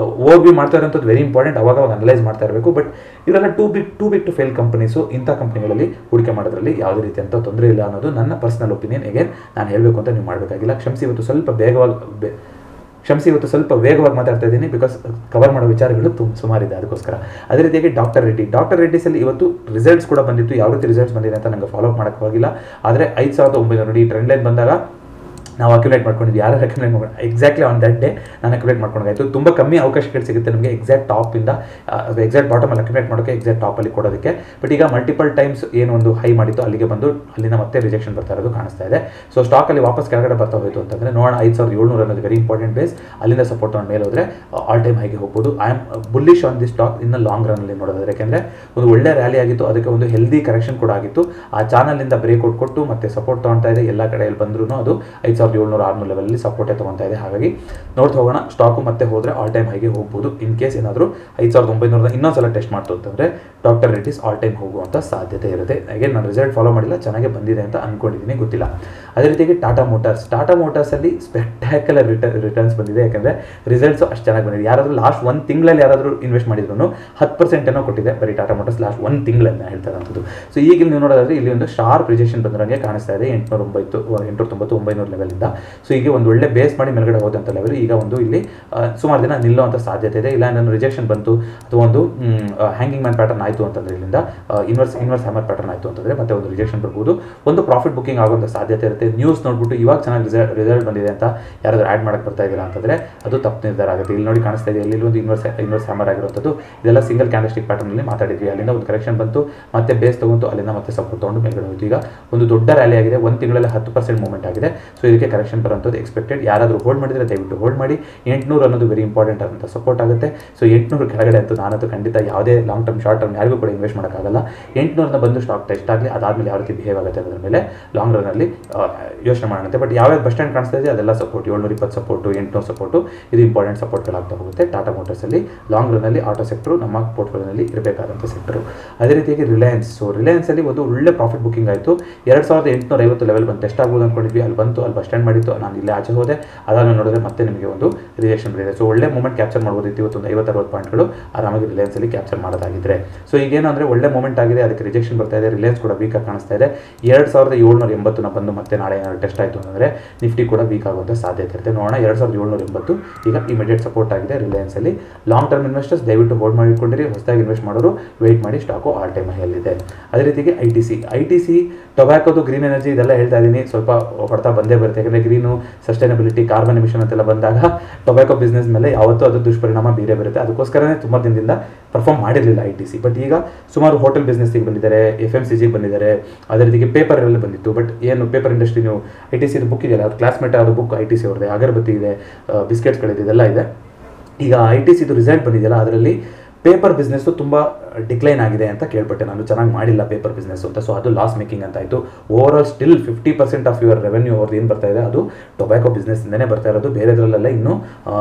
ಓ ಬಿ ಮಾಡ್ತಾ ಇರೋಂಥದ್ದು ವೆರಿ ಇಂಪಾರ್ಟೆಂಟ್ ಅವಾಗ ಅವಾಗ ಅನಲೈಸ್ ಮಾಡ್ತಾ ಇರಬೇಕು ಬಟ್ ಇವರೆಲ್ಲ too big too big to fail companies ಇಂಥ ಕಂಪನಿಗಳಲ್ಲಿ ಹೂಡಿಕೆ ಮಾಡೋದ್ರಲ್ಲಿ ಯಾವುದೇ ರೀತಿ ಅಂತ ತೊಂದರೆ ಇಲ್ಲ ಅನ್ನೋದು ನನ್ನ ಪರ್ಸನಲ್ ಒಪಿನಿಯನ್ ಎಗೇನ್ ನಾನು ಹೇಳಬೇಕು ಅಂತ ನೀವು ಮಾಡಬೇಕಾಗಿಲ್ಲ ಕ್ಷಮಿಸಿ ಇವತ್ತು ಸ್ವಲ್ಪ ಬೇಗವಾಗಿ ಬೆ- ಕ್ಷಮಿಸಿ ಇವತ್ತು ಸ್ವಲ್ಪ ವೇಗವಾಗಿ ಮಾತಾಡ್ತಾ ಇದ್ದೀನಿ ಬಿಕಾಸ್ ಕವರ್ ಮಾಡೋ ವಿಚಾರಗಳು ತುಂಬ ಸುಮಾರಿದೆ ಅದಕ್ಕೋಸ್ಕರ ಅದೇ ರೀತಿಯಾಗಿ ಡಾಕ್ಟರ್ ರೆಡ್ಡಿ ಡಾಕ್ಟರ್ ರೆಡ್ಡಿಸಲ್ಲಿ ಇವತ್ತು ರಿಸಲ್ಟ್ಸ್ ಕೂಡ ಬಂದಿತ್ತು ಯಾವ ರೀತಿ ರಿಸಲ್ಟ್ಸ್ ಬಂದಿದೆ ಅಂತ ನಂಗೆ ಫಾಲೋ ಮಾಡೋಕ್ಕೆ ಹೋಗಿಲ್ಲ ಆದರೆ ಐದು ಸಾವಿರದ ಒಂಬೈನೂರು ನೋಡಿ ಟ್ರೆಂಡ್ ಲೈನ್ ಬಂದಾಗ ನಾವು ಅಕ್ಯುಲೇಟ್ ಮಾಡ್ಕೊಂಡಿದ್ವಿ ಯಾರು ರೆಕಮೆಂಡ್ ಮಾಡ್ಕೊಂಡು ಎಕ್ಸಾಕ್ಟ್ಲಿ ಆನ್ ದಟ್ ಡೇ ನಾನು ಅಕ್ಯುಲೇಟ್ ಮಾಡ್ಕೊಂಡಾಯ್ತು ತುಂಬ ಕಮ್ಮಿ ಅವಕಾಶಗಳು ಸಿಗುತ್ತೆ ನಮಗೆ ಎಕ್ಸಾಕ್ಟ್ ಟಾಪಿಂದ ಎಕ್ಸಾಕ್ಟ್ ಬಾಟಮಲ್ಲಿ ಅಕ್ಯುಲೇಟ್ ಮಾಡೋಕ್ಕೆ ಎಕ್ಸಾಕ್ಟ್ ಟಾಪಲ್ಲಿ ಕೊಡೋದಕ್ಕೆ ಬಟ್ ಈಗ ಮಲ್ಟಿಪಲ್ ಟೈಮ್ಸ್ ಏನು ಒಂದು ಹೈ ಮಾಡಿತ್ತು ಅಲ್ಲಿಗೆ ಬಂದು ಅಲ್ಲಿಂದ ಮತ್ತೆ ರಿಜೆಕ್ಷನ್ ಬರ್ತಾ ಇರೋದು ಕಾಣಿಸ್ತಾ ಇದೆ ಸೊ ಸ್ಟಾಕಲ್ಲಿ ವಾಪಸ್ ಕೆಳಗಡೆ ಬರ್ತಾ ಹೋಯಿತು ಅಂತಂದರೆ ನೋಡೋಣ ಐದು ಸಾವಿರದ ಏಳ್ನೂರು ಅನ್ನೋದು ವೆರಿ ಇಂಪಾರ್ಟೆಂಟ್ ಬೇಸ್ ಅಲ್ಲಿಂದ ಸಪೋರ್ಟ್ ತೊಗೊಂಡು ಮೇಲೆ ಹೋದರೆ ಆಲ್ ಟೈಮ್ ಹೈಗೆ ಹೋಗ್ಬೋದು I am bullish on the stock ಇನ್ನು ಲಾಂಗ್ ರನ್ನಲ್ಲಿ ನೋಡೋದಾದ್ರೆ ಯಾಕೆಂದರೆ ಒಂದು ಒಳ್ಳೆ ರ್ಯಾಲಿ ಆಗಿತ್ತು ಅದಕ್ಕೆ ಒಂದು ಹೆಲ್ದಿ ಕರೆಕ್ಷನ್ ಕೂಡ ಆಗಿತ್ತು ಆ ಚಾನಲಿಂದ ಬ್ರೇಕ್ ಕೊಟ್ಟು ಮತ್ತೆ ಸಪೋರ್ಟ್ ತೊಗೊಳ್ತಾ ಇದೆ ಎಲ್ಲ ಕಡೆಯಲ್ಲಿ ಬಂದ್ರೂ ಅದು ಐದು ಸಾವಿರದ ಏಳ್ನೂರು ಆರುನೂರು ಲೆವೆಲಲ್ಲಿ ಸಪೋರ್ಟೇ ತೊಗೊತಾ ಇದೆ ಹಾಗಾಗಿ ನೋಡ್ತಾ ಹೋಗೋಣ ಸ್ಟಾಕು ಮತ್ತೆ ಹೋದರೆ ಆಲ್ ಟೈಮ್ ಹೈಗೆ ಹೋಗ್ಬೋದು ಇನ್ ಕೇಸ್ ಏನಾದರೂ ಐದು ಸಾವಿರದ ಒಂಬೈನೂರ ಇನ್ನೊಂದ್ಸಲ ಟೆಸ್ಟ್ ಮಾಡ್ತು ಅಂತಂದರೆ ಡಾಕ್ಟರ್ ರೆಡ್ಡಿಸ್ ಆಲ್ ಟೈಮ್ ಹೋಗುವಂಥ ಸಾಧ್ಯತೆ ಇರುತ್ತೆ ಹಾಗೆ ನಾನು ರಿಸಲ್ಟ್ ಫಾಲೋ ಮಾಡಿಲ್ಲ ಚೆನ್ನಾಗಿ ಬಂದಿದೆ ಅಂತ ಅನ್ಕೊಂಡಿದ್ದೀನಿ ಗೊತ್ತಿಲ್ಲ ಅದೇ ರೀತಿಯಾಗಿ ಟಾಟಾ ಮೋಟಾರ್ಸ್ ಟಾಟಾ ಮೋಟಾರ್ಸಲ್ಲಿ ಸ್ಪೆಕ್ಟ್ಯಾಕುಲರ್ ರಿಟರ್ ರಿಟರ್ನ್ಸ್ ಬಂದಿದೆ ಯಾಕಂದರೆ ರಿಸಲ್ಟ್ಸ್ ಅಷ್ಟು ಚೆನ್ನಾಗಿ ಬಂದಿದೆ ಯಾರಾದರೂ ಲಾಸ್ಟ್ ಒಂದು ತಿಂಗಳಲ್ಲಿ ಯಾರಾದರೂ ಇನ್ವೆಸ್ಟ್ ಮಾಡಿದ್ರು ಹತ್ತು ಪರ್ಸೆಂಟ್ ಏನೋ ಕೊಟ್ಟಿದೆ ಬರೀ ಟಾಟಾ ಮೋಟಾರ್ಸ್ ಲಾಸ್ಟ್ ಒಂದು ತಿಂಗಳಲ್ಲಿ ನಾನು ಹೇಳ್ತಾ ಇರೋಂಥದ್ದು ಸೊ ಈಗ ನೀವು ನೋಡೋದಾದ್ರೆ ಇಲ್ಲಿ ಒಂದು ಶಾರ್ಪ್ ರಿಜೆಕ್ಷನ್ ಬಂದಿರೋಂಗೆ ಕಾಣಿಸ್ತಾ ಇದೆ ಎಂಟುನೂರ ಒಂಬತ್ತು ಎಂಟುನೂರ ತೊಂಬತ್ತು ಒಂಬೈನೂರು ಲೆವೆಲಿಂದ ಸೊ ಈಗ ಒಂದು ಒಳ್ಳೆ ಬೇಸ್ ಮಾಡಿ ಮೇಲ್ಗಡೆ ಹೋದಂಥ ಲೆವೆಲ್ ಈಗ ಒಂದು ಇಲ್ಲಿ ಆ, ಸುಮಾರು ದಿನ ನಿಲ್ಲುವಂಥ ಸಾಧ್ಯತೆ ಇದೆ ಇಲ್ಲ ನನ್ನ ರಿಜೆಕ್ಷನ್ ಬಂತು ಅಥವಾ ಒಂದು ಹ್ಯಾಂಗಿಂಗ್ ಮ್ಯಾನ್ ಪ್ಯಾಟರ್ನ್ ಆಯಿತು ಅಂತಂದ್ರೆ ಇಲ್ಲಿಂದ ಇನ್ವರ್ಸ್ ಇನ್ವರ್ಸ್ ಹ್ಯಾಮರ್ ಪ್ಯಾಟರ್ನ್ ಆಯಿತು ಅಂತಂದ್ರೆ ಮತ್ತೆ ಒಂದು ರಿಜೆಕ್ಷನ್ ಬರ್ಬೋದು ಒಂದು ಪ್ರಾಫಿಟ್ ಬುಕಿಂಗ್ ಆಗುವಂಥ ಸಾಧ್ಯತೆ ಇರುತ್ತೆ ನ್ಯೂಸ್ ನೋಡ್ಬಿಟ್ಟು ಇವಾಗ ಚೆನ್ನಾಗಿ ರಿಸಲ್ಟ್ ರಿಸಲ್ಟ್ ಬಂದಿದೆ ಅಂತ ಯಾರಾದರೂ ಆ್ಯಡ್ ಮಾಡಕ್ಕೆ ಬರ್ತಾ ಇದ್ದೀರಾ ಅಂತಂದ್ರೆ ಅದು ತಪ್ಪು ನಿರ್ಧಾರ ಆಗುತ್ತೆ ಇಲ್ಲಿ ನೋಡಿ ಕಾಣಿಸ್ತಾ ಇದೆ ಇಲ್ಲಿ ಒಂದು ಇನ್ವರ್ಸ್ ಇನ್ವರ್ಸ್ ಹ್ಯಾಮರ್ ಆಗಿರುವಂಥದ್ದು ಇದೆಲ್ಲ ಸಿಂಗಲ್ ಕ್ಯಾಂಡಲ್ಸ್ಟಿಕ್ ಪ್ಯಾಟರ್ನಲ್ಲಿ ಮಾತಾಡಿದ್ವಿ ಅಲ್ಲಿಂದ ಒಂದು ಕರೆಕ್ಷನ್ ಬಂತು ಮತ್ತೆ ಬೇಸ್ ತಗೊಂತು ಅಲ್ಲಿಂದ ಮತ್ತೆ ಸಪೋರ್ಟ್ ತೊಗೊಂಡು ಮೇಲ್ಗಡೆ ಹೋಯ್ತು ಈಗ ಒಂದು ದೊಡ್ಡ ರ್ಯಾಲಿ ಆಗಿದೆ ಒಂದು ತಿಂಗಳಲ್ಲಿ ಹತ್ತು ಪರ್ಸೆಂಟ್ ಮೂವ್ಮೆಂಟ್ ಆಗಿದೆ ಸೊ ಇದಕ್ಕೆ ಕರೆಕ್ಷನ್ ಬರುವಂಥದ್ದು ಎಕ್ಸ್ಪೆಕ್ಟೆಡ್ ಯಾರಾದರೂ ಹೋಲ್ಡ್ ಮಾಡಿದರೆ ದಯವಿಟ್ಟು ಹೋಲ್ಡ್ ಮಾಡಿ ಎಂಟುನೂರು ಅನ್ನೋದು ವೆರಿ ಇಂಪಾರ್ಟೆಂಟ್ ಅಂತ ಸಪೋರ್ಟ್ ಆಗುತ್ತೆ ಸೊ ಎಂಟುನೂರು ಕೆಳಗಡೆ ಅಂತೂ ನಾನಂತೂ ಖಂಡಿತ ಯಾವುದೇ ಲಾಂಗ್ ಟರ್ಮ್ ಶಾರ್ಟ್ ಟರ್ಮ್ ಯಾರಿಗೂ ಕೂಡ ಇನ್ವೆಸ್ಟ್ ಮಾಡೋಕ್ಕಾಗಲ್ಲ ಎಂಟುನೂರನ್ನ ಬಂದು ಸ್ಟಾಕ್ ಟೆಸ್ಟ್ ಆಗಲಿ ಅದಾದಮೇಲೆ ಯಾವ ರೀತಿ ಬಿಹೇವ್ ಆಗುತ್ತೆ ಅದರ ಮೇಲೆ ಲಾಂಗ್ ರನ್ನಲ್ಲಿ ಯೋಚನೆ ಮಾಡೋಣಂತೆ ಬಟ್ ಯಾವ್ಯಾವ ಬಸ್ ಸ್ಟ್ಯಾಂಡ್ ಕಾಣಿಸ್ತಾ ಇದೆ ಅದೆಲ್ಲ ಸಪೋರ್ಟ್ ಏಳ್ನೂರ ಇಪ್ಪತ್ತು ಸಪೋರ್ಟು ಎಂಟುನೂರು ಸಪೋರ್ಟು ಇದು ಇಂಪಾರ್ಟೆಂಟ್ ಸಪೋರ್ಟ್ಗಳಾಗ್ತಾ ಹೋಗುತ್ತೆ ಟಾಟಾ ಮೋಟರ್ಸಲ್ಲಿ ಲಾಂಗ್ ರನ್ನಲ್ಲಿ ಆಟೋ ಸೆಕ್ಟರು ನಮ್ಮ ಪೋರ್ಟ್ಫೋಲಿಯೋನಲ್ಲಿ ಇರಬೇಕಾದಂಥ ಸೆಕ್ಟರು ಅದೇ ರೀತಿಯಾಗಿ ರಿಲಯನ್ಸ್ ಸೊ ರಿಲಯನ್ಸಲ್ಲಿ ಒಂದು ಒಳ್ಳೆ ಪ್ರಾಫಿಟ್ ಬುಕಿಂಗ್ ಆಯಿತು ಎರಡು ಸಾವಿರದ ಎಂಟುನೂರ ಐವತ್ತು ಲೆವೆಲ್ ಬಂದು ಟೆಸ್ಟ್ ಆಗ್ಬೋದು ಅಂದ್ಕೊಂಡಿದ್ವಿ ಅಲ್ಲಿ ಬಂತು ಅಲ್ಲಿ ಬಸ್ ಸ್ಟ್ಯಾಂಡ್ ಮಾಡಿತ್ತು ನಾನು ಇಲ್ಲೇ ಆಚೆ ಹೋದೆ ಅದಾದ್ಮೇಲೆ ನೋಡಿದ್ರೆ ಮತ್ತೆ ನಿಮಗೆ ಒಂದು ರಿಜೆಕ್ಷನ್ ಬಂದಿದೆ ಸೊ ಒಳ್ಳೆ ಮೂಮೆಂಟ್ ಕ್ಯಾಪ್ಚರ್ ಮಾಡ್ಬೋದಿತ್ತು ಇವತ್ತೊಂದು ಐವತ್ತು ಅರವತ್ತು ಪಾಯಿಂಟ್ಗಳು ಆರಾಮಾಗಿ ರಿಲಯನ್ಸಲ್ಲಿ ಕ್ಯಾಪ್ಚರ್ ಮಾಡೋದಾಗಿದ್ರೆ ಸೊ ಈಗೇನು ಅಂದರೆ ಒಳ್ಳೆ ಮೂಮೆಂಟ್ ಆಗಿದೆ ಅದಕ್ಕೆ ರಿಜೆಕ್ಷನ್ ಬರ್ತಾ ಇದೆ ರಿಲಯನ್ಸ್ ಕೂಡ ವೀಕ್ ಆಗಿ ಕಾಣಿಸ್ತಾ ಇದೆ ಎರಡು ಸಾವಿರದ ಏಳ್ನೂರ ಎಂಬತ್ತನ್ನ ಬಂದು ಮತ್ತೆ ನಾಳೆ ಏನಾದ್ರು ಟೆಸ್ಟ್ ಆಯಿತು ಅಂತಂದರೆ ನಿಫ್ಟಿ ಕೂಡ ವೀಕ್ ಆಗುವಂಥ ಸಾಧ್ಯತೆ ಇರುತ್ತೆ ನೋಡೋಣ ಎರಡು ಸಾವಿರದ ಏಳ್ನೂರ ಎಂಬತ್ತು ಈಗ ಇಮಿಡಿಯೇಟ್ ಸಪೋರ್ಟ್ ಆಗಿದೆ ರಿಲಯನ್ಸಲ್ಲಿ ಲಾಂಗ್ ಟರ್ಮ್ ಇನ್ವೆಸ್ಟರ್ಸ್ ದಯವಿಟ್ಟು ಹೋಲ್ಡ್ ಮಾಡಿಕೊಂಡಿರಿ ಹೊಸದಾಗಿ ಇನ್ವೆಸ್ಟ್ ಮಾಡೋರು ವೆಯ್ಟ್ ಮಾಡಿ ಸ್ಟಾಕು ಆಲ್ ಟೈಮ್ ಹೈಯಲ್ಲಿದೆ ಅದೇ ರೀತಿಗೆ I T C I T C ಟೊಬ್ಯಾಕೋದು ಗ್ರೀನ್ ಎನರ್ಜಿ ಇದೆಲ್ಲ ಹೇಳ್ತಾ ಇದ್ದೀನಿ ಸ್ವಲ್ಪ ಹೊಡ್ತಾ ಬಂದೇ ಬರುತ್ತೆ ಯಾಕಂದರೆ ಗ್ರೀನು ಸಸ್ಟೈನಬಿಲಿಟಿ ಕಾರ್ಬನ್ ಎಮಿಷನ್ ಅಂತೆಲ್ಲ ಬಂದಾಗ ಟೊಬ್ಯಾಕೋ ಬಿಸ್ನೆಸ್ ಮೇಲೆ ಯಾವತ್ತೂ ಅದು ದುಷ್ಪರಿಣಾಮ ಬೇರೆ ಬರುತ್ತೆ ಅದಕ್ಕೋಸ್ಕರನೇ ತುಂಬ ದಿನದಿಂದ ಪರ್ಫಾರ್ಮ್ ಮಾಡಿರಲಿಲ್ಲ ಐ ಟಿ ಸಿ ಬಟ್ ಈಗ ಸುಮಾರು ಹೋಟೆಲ್ ಬಿಸ್ನೆಸ್ಸಿಗೆ ಬಂದಿದ್ದಾರೆ ಎಫ್ ಎಮ್ ಸಿ ಜಿಗೆ ಬಂದಿದ್ದಾರೆ ಅದೇ ರೀತಿಗೆ ಪೇಪರಲ್ಲಿ ಬಂದಿತ್ತು ಬಟ್ ಏನು ಪೇಪರ್ ಇಂಡಸ್ಟ್ರಿ ನೀವು ಐ ಟಿ ಸಿ ಬುಕ್ ಇದೆಯಲ್ಲ ಅದು ಕ್ಲಾಸ್ಮೇಟ್ ಅದು ಬುಕ್ ಐ ಟಿ ಸಿ ಅವ್ರದ್ದು ಅಗರಬತ್ತಿ ಇದೆ ಬಿಸ್ಕೆಟ್ಸ್ಗಳಿದೆ ಇದೆಲ್ಲ ಇದೆ ಈಗ ಐ ಟಿ ಸಿದು ರಿಸಲ್ಟ್ ಬಂದಿದೆಯಲ್ಲ ಅದರಲ್ಲಿ ಪೇಪರ್ ಬಿಸ್ನೆಸ್ಸು ತುಂಬ ಡಿಕ್ಲೈನ್ ಆಗಿದೆ ಅಂತ ಕೇಳ್ಪಟ್ಟೆ ನಾನು ಚೆನ್ನಾಗಿ ಮಾಡಿಲ್ಲ ಪೇಪರ್ ಬಿಸ್ನೆಸ್ ಅಂತ ಸೊ ಅದು ಲಾಸ್ ಮೇಕಿಂಗ್ ಅಂತ ಆಯಿತು overall still fifty percent of your revenue ಅವ್ರದ್ದು ಏನು ಬರ್ತಾ ಇದೆ ಅದು ಟೊಬ್ಯಾಕೋ ಬಿಸ್ನೆಸ್ಸಿಂದನೇ ಬರ್ತಾ ಇರೋದು ಬೇರೆದ್ರಲ್ಲೆಲ್ಲ ಇನ್ನೂ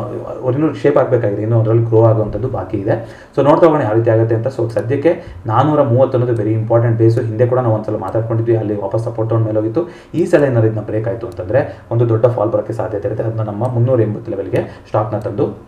ಇನ್ನೂ ಶೇಪ್ ಆಗಬೇಕಾಗಿದೆ ಇನ್ನೂ ಅದರಲ್ಲಿ ಗ್ರೋ ಆಗುವಂಥದ್ದು ಬಾಕಿ ಇದೆ ಸೊ ನೋಡ್ತಾ ಹೋಗೋಣ ಯಾವ ರೀತಿ ಆಗುತ್ತೆ ಅಂತ ಸೊ ಸದ್ಯಕ್ಕೆ ನಾನೂರ ಮೂವತ್ತು ಅನ್ನೋದು ವೆರಿ ಇಂಪಾರ್ಟೆಂಟ್ ಬೇಸು ಹಿಂದೆ ಕೂಡ ನಾವು ಒಂದ್ಸಲ ಮಾತಾಡ್ಕೊಂಡಿದ್ವಿ ಅಲ್ಲಿ ವಾಪಸ್ ಸಪೋರ್ಟ್ ತೊಗೊಂಡು ಮೇಲೆ ಹೋಗಿತ್ತು ಈ ಸಲ ಏನಾದ್ರು ಇದನ್ನ ಬ್ರೇಕ್ ಆಯಿತು ಅಂತಂದರೆ ಒಂದು ದೊಡ್ಡ ಫಾಲ್ ಬರೋಕ್ಕೆ ಸಾಧ್ಯತೆ ಇರುತ್ತೆ ಅದನ್ನ ನಮ್ಮ ಮುನ್ನೂರ ಎಂಬತ್ತು ಲೆವೆಲ್ಗೆ ಸ್ಟಾಕ್ನ ತಂದು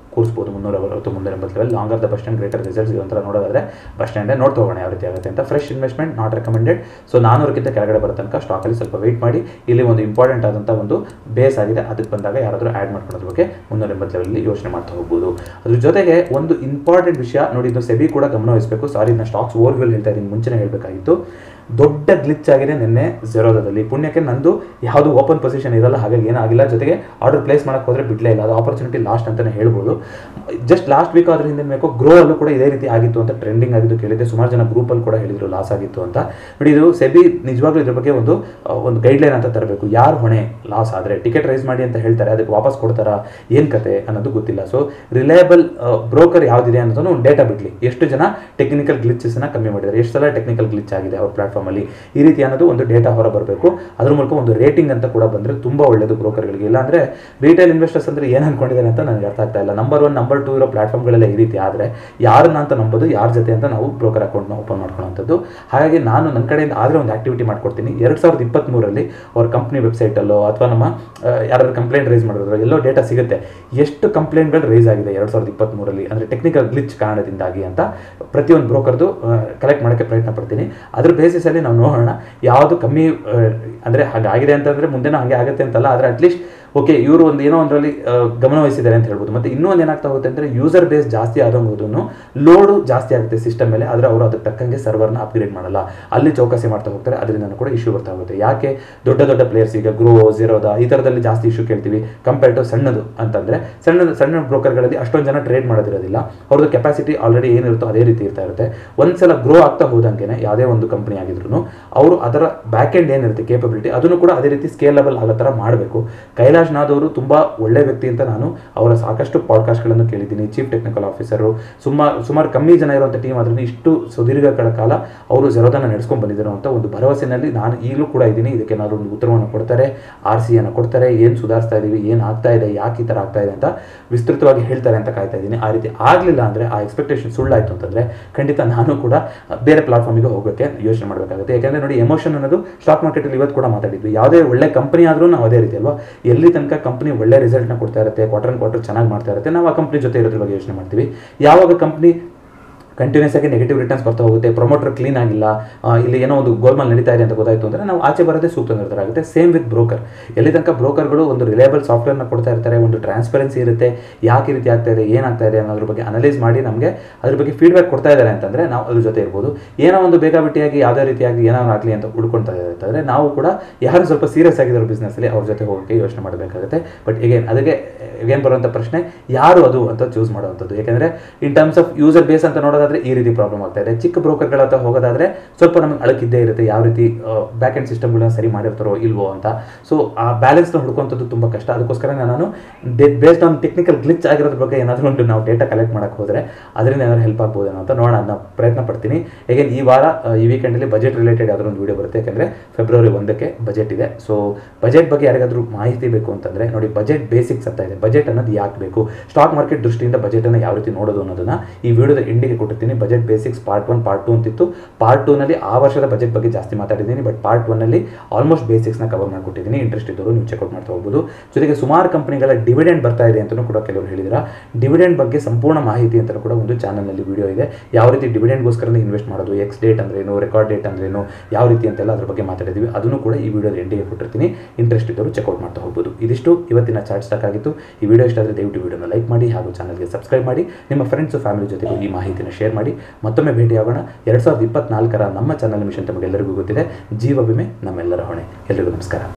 ಕೂರಿಸ್ಬೋದು ಮುನ್ನೂರ ಅರವತ್ತು ಮುನ್ನೂರ ಎಂಬತ್ತು level longer the bus stand greater results ಒಂಥರ ನೋಡೋದಾದ್ರೆ ಬಸ್ ಸ್ಟ್ಯಾಂಡೇ ನೋಡ್ತಾ ಹೋಗೋಣ ಯಾವ ರೀತಿ ಆಗುತ್ತೆ ಅಂತ fresh investment not recommended so ನಾನೂರಕ್ಕಿಂತ ಕೆಳಗಡೆ ಬರೋ ತನಕ ಸ್ಟಾಕಲ್ಲಿ ಸ್ವಲ್ಪ ವೆಯ್ಟ್ ಮಾಡಿ ಇಲ್ಲಿ ಒಂದು ಇಂಪಾರ್ಟೆಂಟ್ ಆದಂಥ ಒಂದು ಬೇಸ್ ಆಗಿದೆ ಅದಕ್ಕೆ ಬಂದಾಗ ಯಾರಾದರೂ ಆ್ಯಡ್ ಮಾಡ್ಕೊಳ್ಳೋದ್ರ ಬಗ್ಗೆ ಮುನ್ನೂರ ಎಂಬತ್ತು ಲೆವೆಲ್ಲಿ ಯೋಚನೆ ಮಾಡ್ತಾ ಹೋಗ್ಬೋದು ಅದ್ರ ಜೊತೆಗೆ ಒಂದು ಇಂಪಾರ್ಟೆಂಟ್ ವಿಷಯ ನೋಡಿ ಇದು ಸೆಬಿ ಕೂಡ ಗಮನ ವಹಿಸಬೇಕು ಸಾರಿ ನಾನು ಸ್ಟಾಕ್ಸ್ ಓವರ್ವ್ಯೂಲ್ ಹೇಳ್ತಾ ಇದ್ದೀನಿ ಮುಂಚೆನೇ ಹೇಳಬೇಕಾಗಿತ್ತು ದೊಡ್ಡ ಗ್ಲಿಚ್ ಆಗಿದೆ ನಿನ್ನೆ ಜೆರೋದಲ್ಲಿ ಪುಣ್ಯಕ್ಕೆ ನಂದು ಯಾವುದು ಓಪನ್ ಪೊಸಿಷನ್ ಇರಲ್ಲ ಹಾಗಾಗಿ ಏನಾಗಿಲ್ಲ ಜೊತೆಗೆ ಆರ್ಡರ್ ಪ್ಲೇಸ್ ಮಾಡಕ್ಕೆ ಹೋದ್ರೆ ಬಿಡಲೇ ಇಲ್ಲ ಅದು ಆಪರ್ಚುನಿಟಿ ಲಾಸ್ಟ್ ಅಂತಲೇ ಹೇಳ್ಬೋದು ಜಸ್ಟ್ ಲಾಸ್ಟ್ ವೀಕ್ ಅದ್ರ ಹಿಂದೆ ಬೇಕು ಗ್ರೋ ಅಲ್ಲೂ ಕೂಡ ಇದೇ ರೀತಿ ಆಗಿತ್ತು ಅಂತ ಟ್ರೆಂಡಿಂಗ್ ಆಗಿದ್ದು ಕೇಳಿದೆ ಸುಮಾರು ಜನ ಗ್ರೂಪಲ್ಲಿ ಕೂಡ ಹೇಳಿದ್ರು ಲಾಸ್ ಆಗಿತ್ತು ಅಂತ ನೋಡಿ ಇದು ಸೆಬಿ ನಿಜವಾಗ್ಲೂ ಇದ್ರ ಬಗ್ಗೆ ಒಂದು ಆ, ಒಂದು ಗೈಡ್ಲೈನ್ ಅಂತ ತರಬೇಕು ಯಾರು ಹೊಣೆ ಲಾಸ್ ಆದರೆ ಟಿಕೆಟ್ ರೈಸ್ ಮಾಡಿ ಅಂತ ಹೇಳ್ತಾರೆ ಅದಕ್ಕೆ ವಾಪಸ್ ಕೊಡ್ತಾರಾ ಏನು ಕತೆ ಅನ್ನೋದು ಗೊತ್ತಿಲ್ಲ ಸೊ ರಿಲಯಬಲ್ ಬ್ರೋಕರ್ ಯಾವ್ದಿದೆ ಅನ್ನೋದನ್ನು ಒಂದು ಡೇಟಾ ಬಿಡ್ಲಿ ಎಷ್ಟು ಜನ ಟೆಕ್ನಿಕಲ್ ಗ್ಲಿಚಸ್ನ ಕಮ್ಮಿ ಮಾಡಿದ್ದಾರೆ ಎಷ್ಟು ಸಲ ಟೆಕ್ನಿಕಲ್ ಗ್ಲಿಚ್ ಆಗಿದೆ ಅವ್ರ ಪ್ಲಾಟ್ಫಾರ್ಮಲ್ಲಿ ಈ ರೀತಿ ಅನ್ನೋದು ಒಂದು ಡೇಟಾ ಹೊರ ಬರಬೇಕು ಅದ್ರ ಮೂಲಕ ಒಂದು ರೇಟಿಂಗ್ ಅಂತ ಕೂಡ ಬಂದರೆ ತುಂಬ ಒಳ್ಳೆಯದು ಬ್ರೋಕರ್ಗಳಿಗೆ ಇಲ್ಲಾಂದ್ರೆ ರಿಟೇಲ್ ಇನ್ವೆಸ್ಟರ್ಸ್ ಅಂದ್ರೆ ಏನು ಅನ್ಕೊಂಡಿದ್ದಾರೆ ಅಂತ ನನಗೆ ಅರ್ಥ ಆಗ್ತಾ ಇಲ್ಲ ನಂಬರ್ ಒನ್ ನಂಬರ್ ಟೂ ಇರೋ ಪ್ಲಾಟ್ಫಾರ್ಮ್ಗಳೆಲ್ಲ ಈ ರೀತಿ ಆದರೆ ಯಾರನ್ನ ಅಂತ ನಂಬೋದು ಯಾರ ಜೊತೆ ಅಂತ ನಾವು ಬ್ರೋಕರ್ ಅಕೌಂಟ್ನ ಓಪನ್ ಮಾಡ್ಕೊಳ್ಳೋಂಥದ್ದು ಹಾಗಾಗಿ ನಾನು ನನ್ನ ಕಡೆಯಿಂದ ಆದರೆ ಒಂದು ಆಕ್ಟಿವಿಟಿ ಮಾಡ್ಕೊಡ್ತೀನಿ ಎರಡು ಸಾವಿರದ ಇಪ್ಪತ್ತ್ಮೂರರಲ್ಲಿ ಅವ್ರ ಕಂಪ್ನಿ ವೆಬ್ಸೈಟಲ್ಲೋ ಅಥವಾ ನಮ್ಮ ಆ, ಯಾರಾದ್ರು ಕಂಪ್ಲೇಂಟ್ ರೈಸ್ ಮಾಡಿದ್ರು ಎಲ್ಲೋ ಡೇಟಾ ಸಿಗುತ್ತೆ ಎಷ್ಟು ಕಂಪ್ಲೇಂಟ್ಗಳು ರೈಸ್ ಆಗಿದೆ ಎರಡು ಸಾವಿರದ ಇಪ್ಪತ್ತ್ಮೂರರಲ್ಲಿ ಅಂದರೆ ಟೆಕ್ನಿಕಲ್ ಗ್ಲಿಚ್ ಕಾರಣದಿಂದಾಗಿ ಅಂತ ಪ್ರತಿಯೊಂದು ಬ್ರೋಕರ್ದು ಕಲೆಕ್ಟ್ ಮಾಡೋಕ್ಕೆ ಪ್ರಯತ್ನ ಪಡ್ತೀನಿ ಅದ್ರ ಬೇಸಿಸಲ್ಲಿ ನಾವು ನೋಡೋಣ ಯಾವುದು ಕಮ್ಮಿ ಆ, ಅಂದರೆ ಹಾಗಾಗಿದೆ ಅಂತಂದರೆ ಮುಂದೆನೂ ಹಾಗೆ ಆಗುತ್ತೆ ಅಂತಲ್ಲ ಆದರೆ ಅಟ್ಲೀಸ್ಟ್ ಓಕೆ ಇವರು ಒಂದು ಏನೋ ಒಂದರಲ್ಲಿ ಗಮನ ವಹಿಸಿದ್ದಾರೆ ಅಂತ ಹೇಳ್ಬೋದು ಮತ್ತೆ ಇನ್ನೂ ಒಂದು ಏನಾಗ್ತಾ ಹೋಗುತ್ತೆ ಅಂದರೆ ಯೂಸರ್ ಬೇಸ್ ಜಾಸ್ತಿ ಆದಂಗೋದನ್ನು ಲೋಡು ಜಾಸ್ತಿ ಆಗುತ್ತೆ ಸಿಸ್ಟಮ್ ಮೇಲೆ ಆದರೆ ಅವರು ಅದಕ್ಕೆ ತಕ್ಕಂಗೆ ಸರ್ವರ್ನ ಅಪ್ಗ್ರೇಡ್ ಮಾಡಲ್ಲ ಅಲ್ಲಿ ಚೌಕಾಸಿ ಮಾಡ್ತಾ ಹೋಗ್ತಾರೆ ಅದರಿಂದ ಕೂಡ ಇಶ್ಯೂ ಬರ್ತಾ ಹೋಗುತ್ತೆ ಯಾಕೆ ದೊಡ್ಡ ದೊಡ್ಡ ಪ್ಲೇಯರ್ಸ್ ಈಗ ಗ್ರೋ ಝೀರೋದ ಈ ಥರದಲ್ಲಿ ಜಾಸ್ತಿ ಇಶ್ಯೂ ಕೇಳ್ತೀವಿ ಕಂಪೇರ್ ಟು ಸಣ್ಣದು ಅಂತಂದರೆ ಸಣ್ಣ ಸಣ್ಣ ಬ್ರೋಕರ್ಗಳಲ್ಲಿ ಅಷ್ಟೊಂದು ಜನ ಟ್ರೇಡ್ ಮಾಡೋದಿರೋದಿಲ್ಲ ಅವ್ರದ್ದು ಕೆಪಾಸಿಟಿ ಆಲ್ರೆಡಿ ಏನಿರುತ್ತೋ ಅದೇ ರೀತಿ ಇರ್ತಾ ಇರುತ್ತೆ ಒಂದ್ಸಲ ಗ್ರೋ ಆಗ್ತಾ ಹೋದಂಗೆ ಯಾವುದೇ ಒಂದು ಕಂಪನಿ ಆಗಿದ್ರು ಅವರು ಅದರ ಬ್ಯಾಕ್ ಎಂಡ್ ಏನಿರುತ್ತೆ ಕೇಪಬಿಲಿಟಿ ಅದನ್ನು ಕೂಡ ಅದೇ ರೀತಿ ಸ್ಕೇಲಬಲ್ ಆಗೋ ಥರ ಮಾಡಬೇಕು ಕೈಲಾಶ್ ನಾಥ್ ಅವರು ತುಂಬ ಒಳ್ಳೆ ವ್ಯಕ್ತಿ ಅಂತ ನಾನು ಅವರ ಸಾಕಷ್ಟು ಪಾಡ್ಕಾಸ್ಟ್ಗಳನ್ನು ಕೇಳಿದ್ದೀನಿ ಚೀಫ್ ಟೆಕ್ನಿಕಲ್ ಆಫೀಸರು ಸುಮಾರು ಸುಮಾರು ಕಮ್ಮಿ ಜನ ಇರುವಂಥ ಟೀಮ್ ಆದ್ರೂ ಇಷ್ಟು ಸುದೀರ್ಘಗಳ ಕಾಲ ಅವರು ಜರೋದನ್ನ ನಡೆಸ್ಕೊಂಡು ಬಂದಿದ್ದಾರೆ ಅಂತ ಒಂದು ಭರವಸೆನಲ್ಲಿ ನಾನು ಈಗಲೂ ಕೂಡ ಇದ್ದೀನಿ ಇದಕ್ಕೆ ಏನಾದ್ರು ಒಂದು ಉತ್ತರವನ್ನು ಕೊಡ್ತಾರೆ ಆರ್ ಸಿ ಅನ್ನು ಕೊಡ್ತಾರೆ ಏನು ಸುಧಾರಿಸ್ತಾ ಇದ್ದೀವಿ ಏನು ಆಗ್ತಾ ಇದೆ ಯಾಕೆ ಈ ಥರ ಆಗ್ತಾ ಇದೆ ಅಂತ ವಿಸ್ತೃತವಾಗಿ ಹೇಳ್ತಾರೆ ಅಂತ ಕಾಯ್ತಾ ಇದ್ದೀನಿ ಆ ರೀತಿ ಆಗಲಿಲ್ಲ ಅಂದರೆ ಆ ಎಕ್ಸ್ಪೆಕ್ಟೇಷನ್ ಸುಳ್ಳಾಯಿತು ಅಂತಂದರೆ ಖಂಡಿತ ನಾನು ಕೂಡ ಬೇರೆ ಪ್ಲಾಟ್ಫಾರ್ಮಿಗೆ ಹೋಗೋಕ್ಕೆ ಯೋಚನೆ ಮಾಡಬೇಕಾಗುತ್ತೆ ಯಾಕೆಂದರೆ ನೋಡಿ ಎಮೋಷನ್ ಅನ್ನೋದು ಸ್ಟಾಕ್ ಮಾರ್ಕೆಟಲ್ಲಿ ಇವತ್ತು ಕೂಡ ಮಾತಾಡಿದ್ವಿ ಯಾವುದೇ ಒಳ್ಳೆ ಕಂಪನಿ ಆದರೂ ನಾವು ಅದೇ ರೀತಿ ಅಲ್ವಾ ಎಲ್ಲಿ ತನಕ ಕಂಪನಿ ಒಳ್ಳೆ ರಿಸಲ್ಟ್ನ ಕೊಡ್ತಾ ಇರುತ್ತೆ ಕ್ವಾರ್ಟರ್ ಕ್ವಾರ್ಟರ್ ಚೆನ್ನಾಗಿ ಮಾಡ್ತಾ ಇರುತ್ತೆ ನಾವು ಆ ಕಂಪ್ನಿ ಜೊತೆ ಇರೋದ್ರ ಬಗ್ಗೆ ಯೋಚನೆ ಮಾಡ್ತೀವಿ ಯಾವಾಗ ಕಂಪ್ನಿ ಕಂಟಿನ್ಯೂಸ್ ಆಗಿ ನೆಗೆಟಿವ್ ರಿಟರ್ನ್ಸ್ ಬರ್ತಾ ಹೋಗುತ್ತೆ ಪ್ರೊಮೋಟರ್ ಕ್ಲೀನ್ ಆಗಿಲ್ಲ ಆ, ಇಲ್ಲಿ ಏನೋ ಒಂದು ಗೋಲ್ಮಾಲ್ ನಡೀತಾ ಇದೆ ಅಂತ ಗೊತ್ತಾಯಿತು ಅಂದರೆ ನಾವು ಆಚೆ ಬರೋದೇ ಸೂಕ್ತ ನಿರ್ಧಾರ ಆಗುತ್ತೆ ಸೇಮ್ ವಿತ್ ಬ್ರೋಕರ್ ಎಲ್ಲಿ ತನಕ ಬ್ರೋಕರ್ಗಳು ಒಂದು ರಿಲಯಬಲ್ ಸಾಫ್ಟ್ವೇರ್ನ ಕೊಡ್ತಾ ಇರ್ತಾರೆ ಒಂದು ಟ್ರಾನ್ಸ್ಪರೆನ್ಸಿ ಇರುತ್ತೆ ಯಾಕೆ ಈ ರೀತಿ ಆಗ್ತಾ ಇದೆ ಏನಾಗ್ತಾ ಇದೆ ಅನ್ನೋದ್ರ ಬಗ್ಗೆ ಅನಲೈಸ್ ಮಾಡಿ ನಮಗೆ ಅದ್ರ ಬಗ್ಗೆ ಫೀಡ್ಬ್ಯಾಕ್ ಕೊಡ್ತಾ ಇದ್ದಾರೆ ಅಂತಂದರೆ ನಾವು ಅದ್ರ ಜೊತೆ ಇರ್ಬೋದು ಏನೋ ಒಂದು ಬೇಕಾಬಿಟ್ಟಿಯಾಗಿ ಯಾವುದೇ ರೀತಿಯಾಗಿ ಏನೋ ಆಗಲಿ ಅಂತ ಹುಡ್ಕೊಳ್ತಾ ಇದ್ದಾರೆ ಅಂತಂದರೆ ನಾವು ಕೂಡ ಯಾರು ಸ್ವಲ್ಪ ಸೀರಿಯಸ್ ಆಗಿದ್ದಾರೆ ಬಿಸ್ನೆಸ್ಸಲ್ಲಿ ಅವ್ರ ಜೊತೆ ಹೋಗೋಕ್ಕೆ ಯೋಚನೆ ಮಾಡಬೇಕಾಗುತ್ತೆ ಬಟ್ ಎಗೇನ್ ಅದಕ್ಕೆ ಎಗೇನ್ ಬರುವಂಥ ಪ್ರಶ್ನೆ ಯಾರು ಅದು ಅಂತ ಚೂಸ್ ಮಾಡುವಂಥದ್ದು ಯಾಕೆಂದರೆ in terms of user base ಅಂತ ನೋಡೋದಾದ್ರೆ ಈ ರೀತಿ ಪ್ರಾಬ್ಲಮ್ ಆಗ್ತಾ ಇದೆ ಚಿಕ್ಕ ಬ್ರೋಕರ್ಗಳ ಹತ್ರ ಹೋಗೋದಾದ್ರೆ ಸ್ವಲ್ಪ ನಮಗೆ ಅಳಕಿದ್ದೇ ಇರುತ್ತೆ ಯಾವ ರೀತಿ ಬ್ಯಾಕ್ ಎಂಡ್ ಸಿಸ್ಟಮ್ಗಳನ್ನ ಸರಿ ಮಾಡಿರ್ತಾರೋ ಇಲ್ವೋ ಅಂತ ಸೊ ಆ ಬ್ಯಾಲೆನ್ಸ್ನ ಹುಡ್ಕೊಂಥದ್ದು ತುಂಬ ಕಷ್ಟ ಅದಕ್ಕೋಸ್ಕರ ನಾನು ಬೇಸ್ಡ್ ಆನ್ ಟೆಕ್ನಿಕಲ್ ಗ್ಲಿಚ್ ಆಗಿರೋದ್ರ ಬಗ್ಗೆ ಏನಾದರೂ ಒಂದು ನಾವು ಡೇಟಾ ಕಲೆಕ್ಟ್ ಮಾಡೋಕ್ಕೆ ಹೋದರೆ ಅದರಿಂದ ಏನಾದ್ರು ಹೆಲ್ಪ್ ಆಗ್ಬೋದೇನೋ ಅಂತ ನೋಡೋಣ ಅದನ್ನ ಪ್ರಯತ್ನ ಪಡ್ತೀನಿ ಹೇಗೇನು ಈ ವಾರ ಆ, ಈ ವೀಕೆಂಡಲ್ಲಿ ಬಜೆಟ್ ರಿಲೇಟೆಡ್ ಯಾವ್ದಾದ್ರು ಒಂದು ವಿಡಿಯೋ ಬರುತ್ತೆ ಯಾಕಂದರೆ ಫೆಬ್ರವರಿ ಒಂದಕ್ಕೆ ಬಜೆಟ್ ಇದೆ ಸೊ ಬಜೆಟ್ ಬಗ್ಗೆ ಯಾರಿಗಾದ್ರೂ ಮಾಹಿತಿ ಬೇಕು ಅಂತಂದರೆ ನೋಡಿ ಬಜೆಟ್ ಬೇಸಿಕ್ಸ್ ಅಂತ ಇದೆ ಬಜೆಟ್ ಅನ್ನೋದು ಯಾಕೆ ಬೇಕು ಸ್ಟಾಕ್ ಮಾರ್ಕೆಟ್ ದೃಷ್ಟಿಯಿಂದ ಬಜೆಟನ್ನು ಯಾವ ರೀತಿ ನೋಡೋದು ಅನ್ನೋದನ್ನ ಈ ವಿಡಿಯೋದ ಎಂಡಿಗೆ ಕೊಟ್ಟಿರ್ತೀನಿ budget basics part one part two ಅಂತಿತ್ತು ಪಾರ್ಟ್ ಟೂನಲ್ಲಿ ಆ ವರ್ಷದ ಬಜೆಟ್ ಬಗ್ಗೆ ಜಾಸ್ತಿ ಮಾತಾಡಿದ್ದೀನಿ ಬಟ್ ಪಾರ್ಟ್ ಒನ್ನಲ್ಲಿ ಆಲ್ಮೋಸ್ಟ್ ಬೇಸಿಕ್ಸ್ನ ಕವರ್ ಮಾಡಿಕೊಟ್ಟಿದ್ದೀನಿ ಇಂಟ್ರೆಸ್ಟ್ ಇದ್ದವರು ನೀವು ಚೆಕ್ಔಟ್ ಮಾಡ್ತಾ ಹೋಗ್ಬೋದು ಜೊತೆಗೆ ಸುಮಾರು ಕಂಪನಿಗಳ ಡಿವಿಡೆಂಡ್ ಬರ್ತಾ ಇದೆ ಅಂತಲೂ ಕೂಡ ಕೆಲವರು ಹೇಳಿದಿರಾ ಡಿವಿಡೆಂಡ್ ಬಗ್ಗೆ ಸಂಪೂರ್ಣ ಮಾಹಿತಿ ಅಂತ ಕೂಡ ಒಂದು ಚಾನಲ್ನಲ್ಲಿ ವಿಡಿಯೋ ಇದೆ ಯಾವ ರೀತಿ ಡಿವಿಡೆಂಡ್ಗೋಸ್ಕರ ಇನ್ವೆಸ್ಟ್ ಮಾಡೋದು ಎಕ್ಸ್ ಡೇಟ್ ಅಂದ್ರೇನು ರೆಕಾರ್ಡ್ ಡೇಟ್ ಅಂದ್ರೇನು ಯಾವ ರೀತಿ ಅಂತೆಲ್ಲ ಅದ್ರ ಬಗ್ಗೆ ಮಾತಾಡಿದ್ದೀವಿ ಅದನ್ನು ಕೂಡ ಈ ವಿಡಿಯೋದ ಎಂಡಿಗೆ ಕೊಟ್ಟಿರ್ತೀನಿ ಇಂಟ್ರೆಸ್ಟ್ ಇದ್ದವರು ಚೆಕ್ಔಟ್ ಮಾಡ್ತಾ ಹೋಗ್ಬೋದು ಇದಿಷ್ಟು ಇವತ್ತಿನ ಚಾರ್ಟ್ ಸ್ಟಾಕ್ ಆಗಿತ್ತು ಈ ವಿಡಿಯೋ ಇಷ್ಟ ಆದರೆ ದಯವಿಟ್ಟು ವಿಡಿಯೋನ ಲೈಕ್ ಮಾಡಿ ಹಾಗೂ ಚಾನಲ್ಗೆ ಸಬ್ಸ್ಕ್ರೈಬ್ ಮಾಡಿ ನಿಮ್ಮ ಫ್ರೆಂಡ್ಸು ಫ್ಯಾಮಿಲಿ ಜೊತೆಗೂ ಈ ಮಾಹಿತಿನ ಶೇರ್ ಮಾಡಿ ಮತ್ತೊಮ್ಮೆ ಭೇಟಿಯಾಗೋಣ ಎರಡು ಸಾವಿರದ ಇಪ್ಪತ್ನಾಲ್ಕರ ನಮ್ಮ ಚಾನಲ್ ಮಿಷನ್ ತಮಗೆಲ್ಲರಿಗೂ ಗೊತ್ತಿದೆ ಜೀವ ವಿಮೆ ನಮ್ಮೆಲ್ಲರ ಹೊಣೆ ಎಲ್ಲರಿಗೂ ನಮಸ್ಕಾರ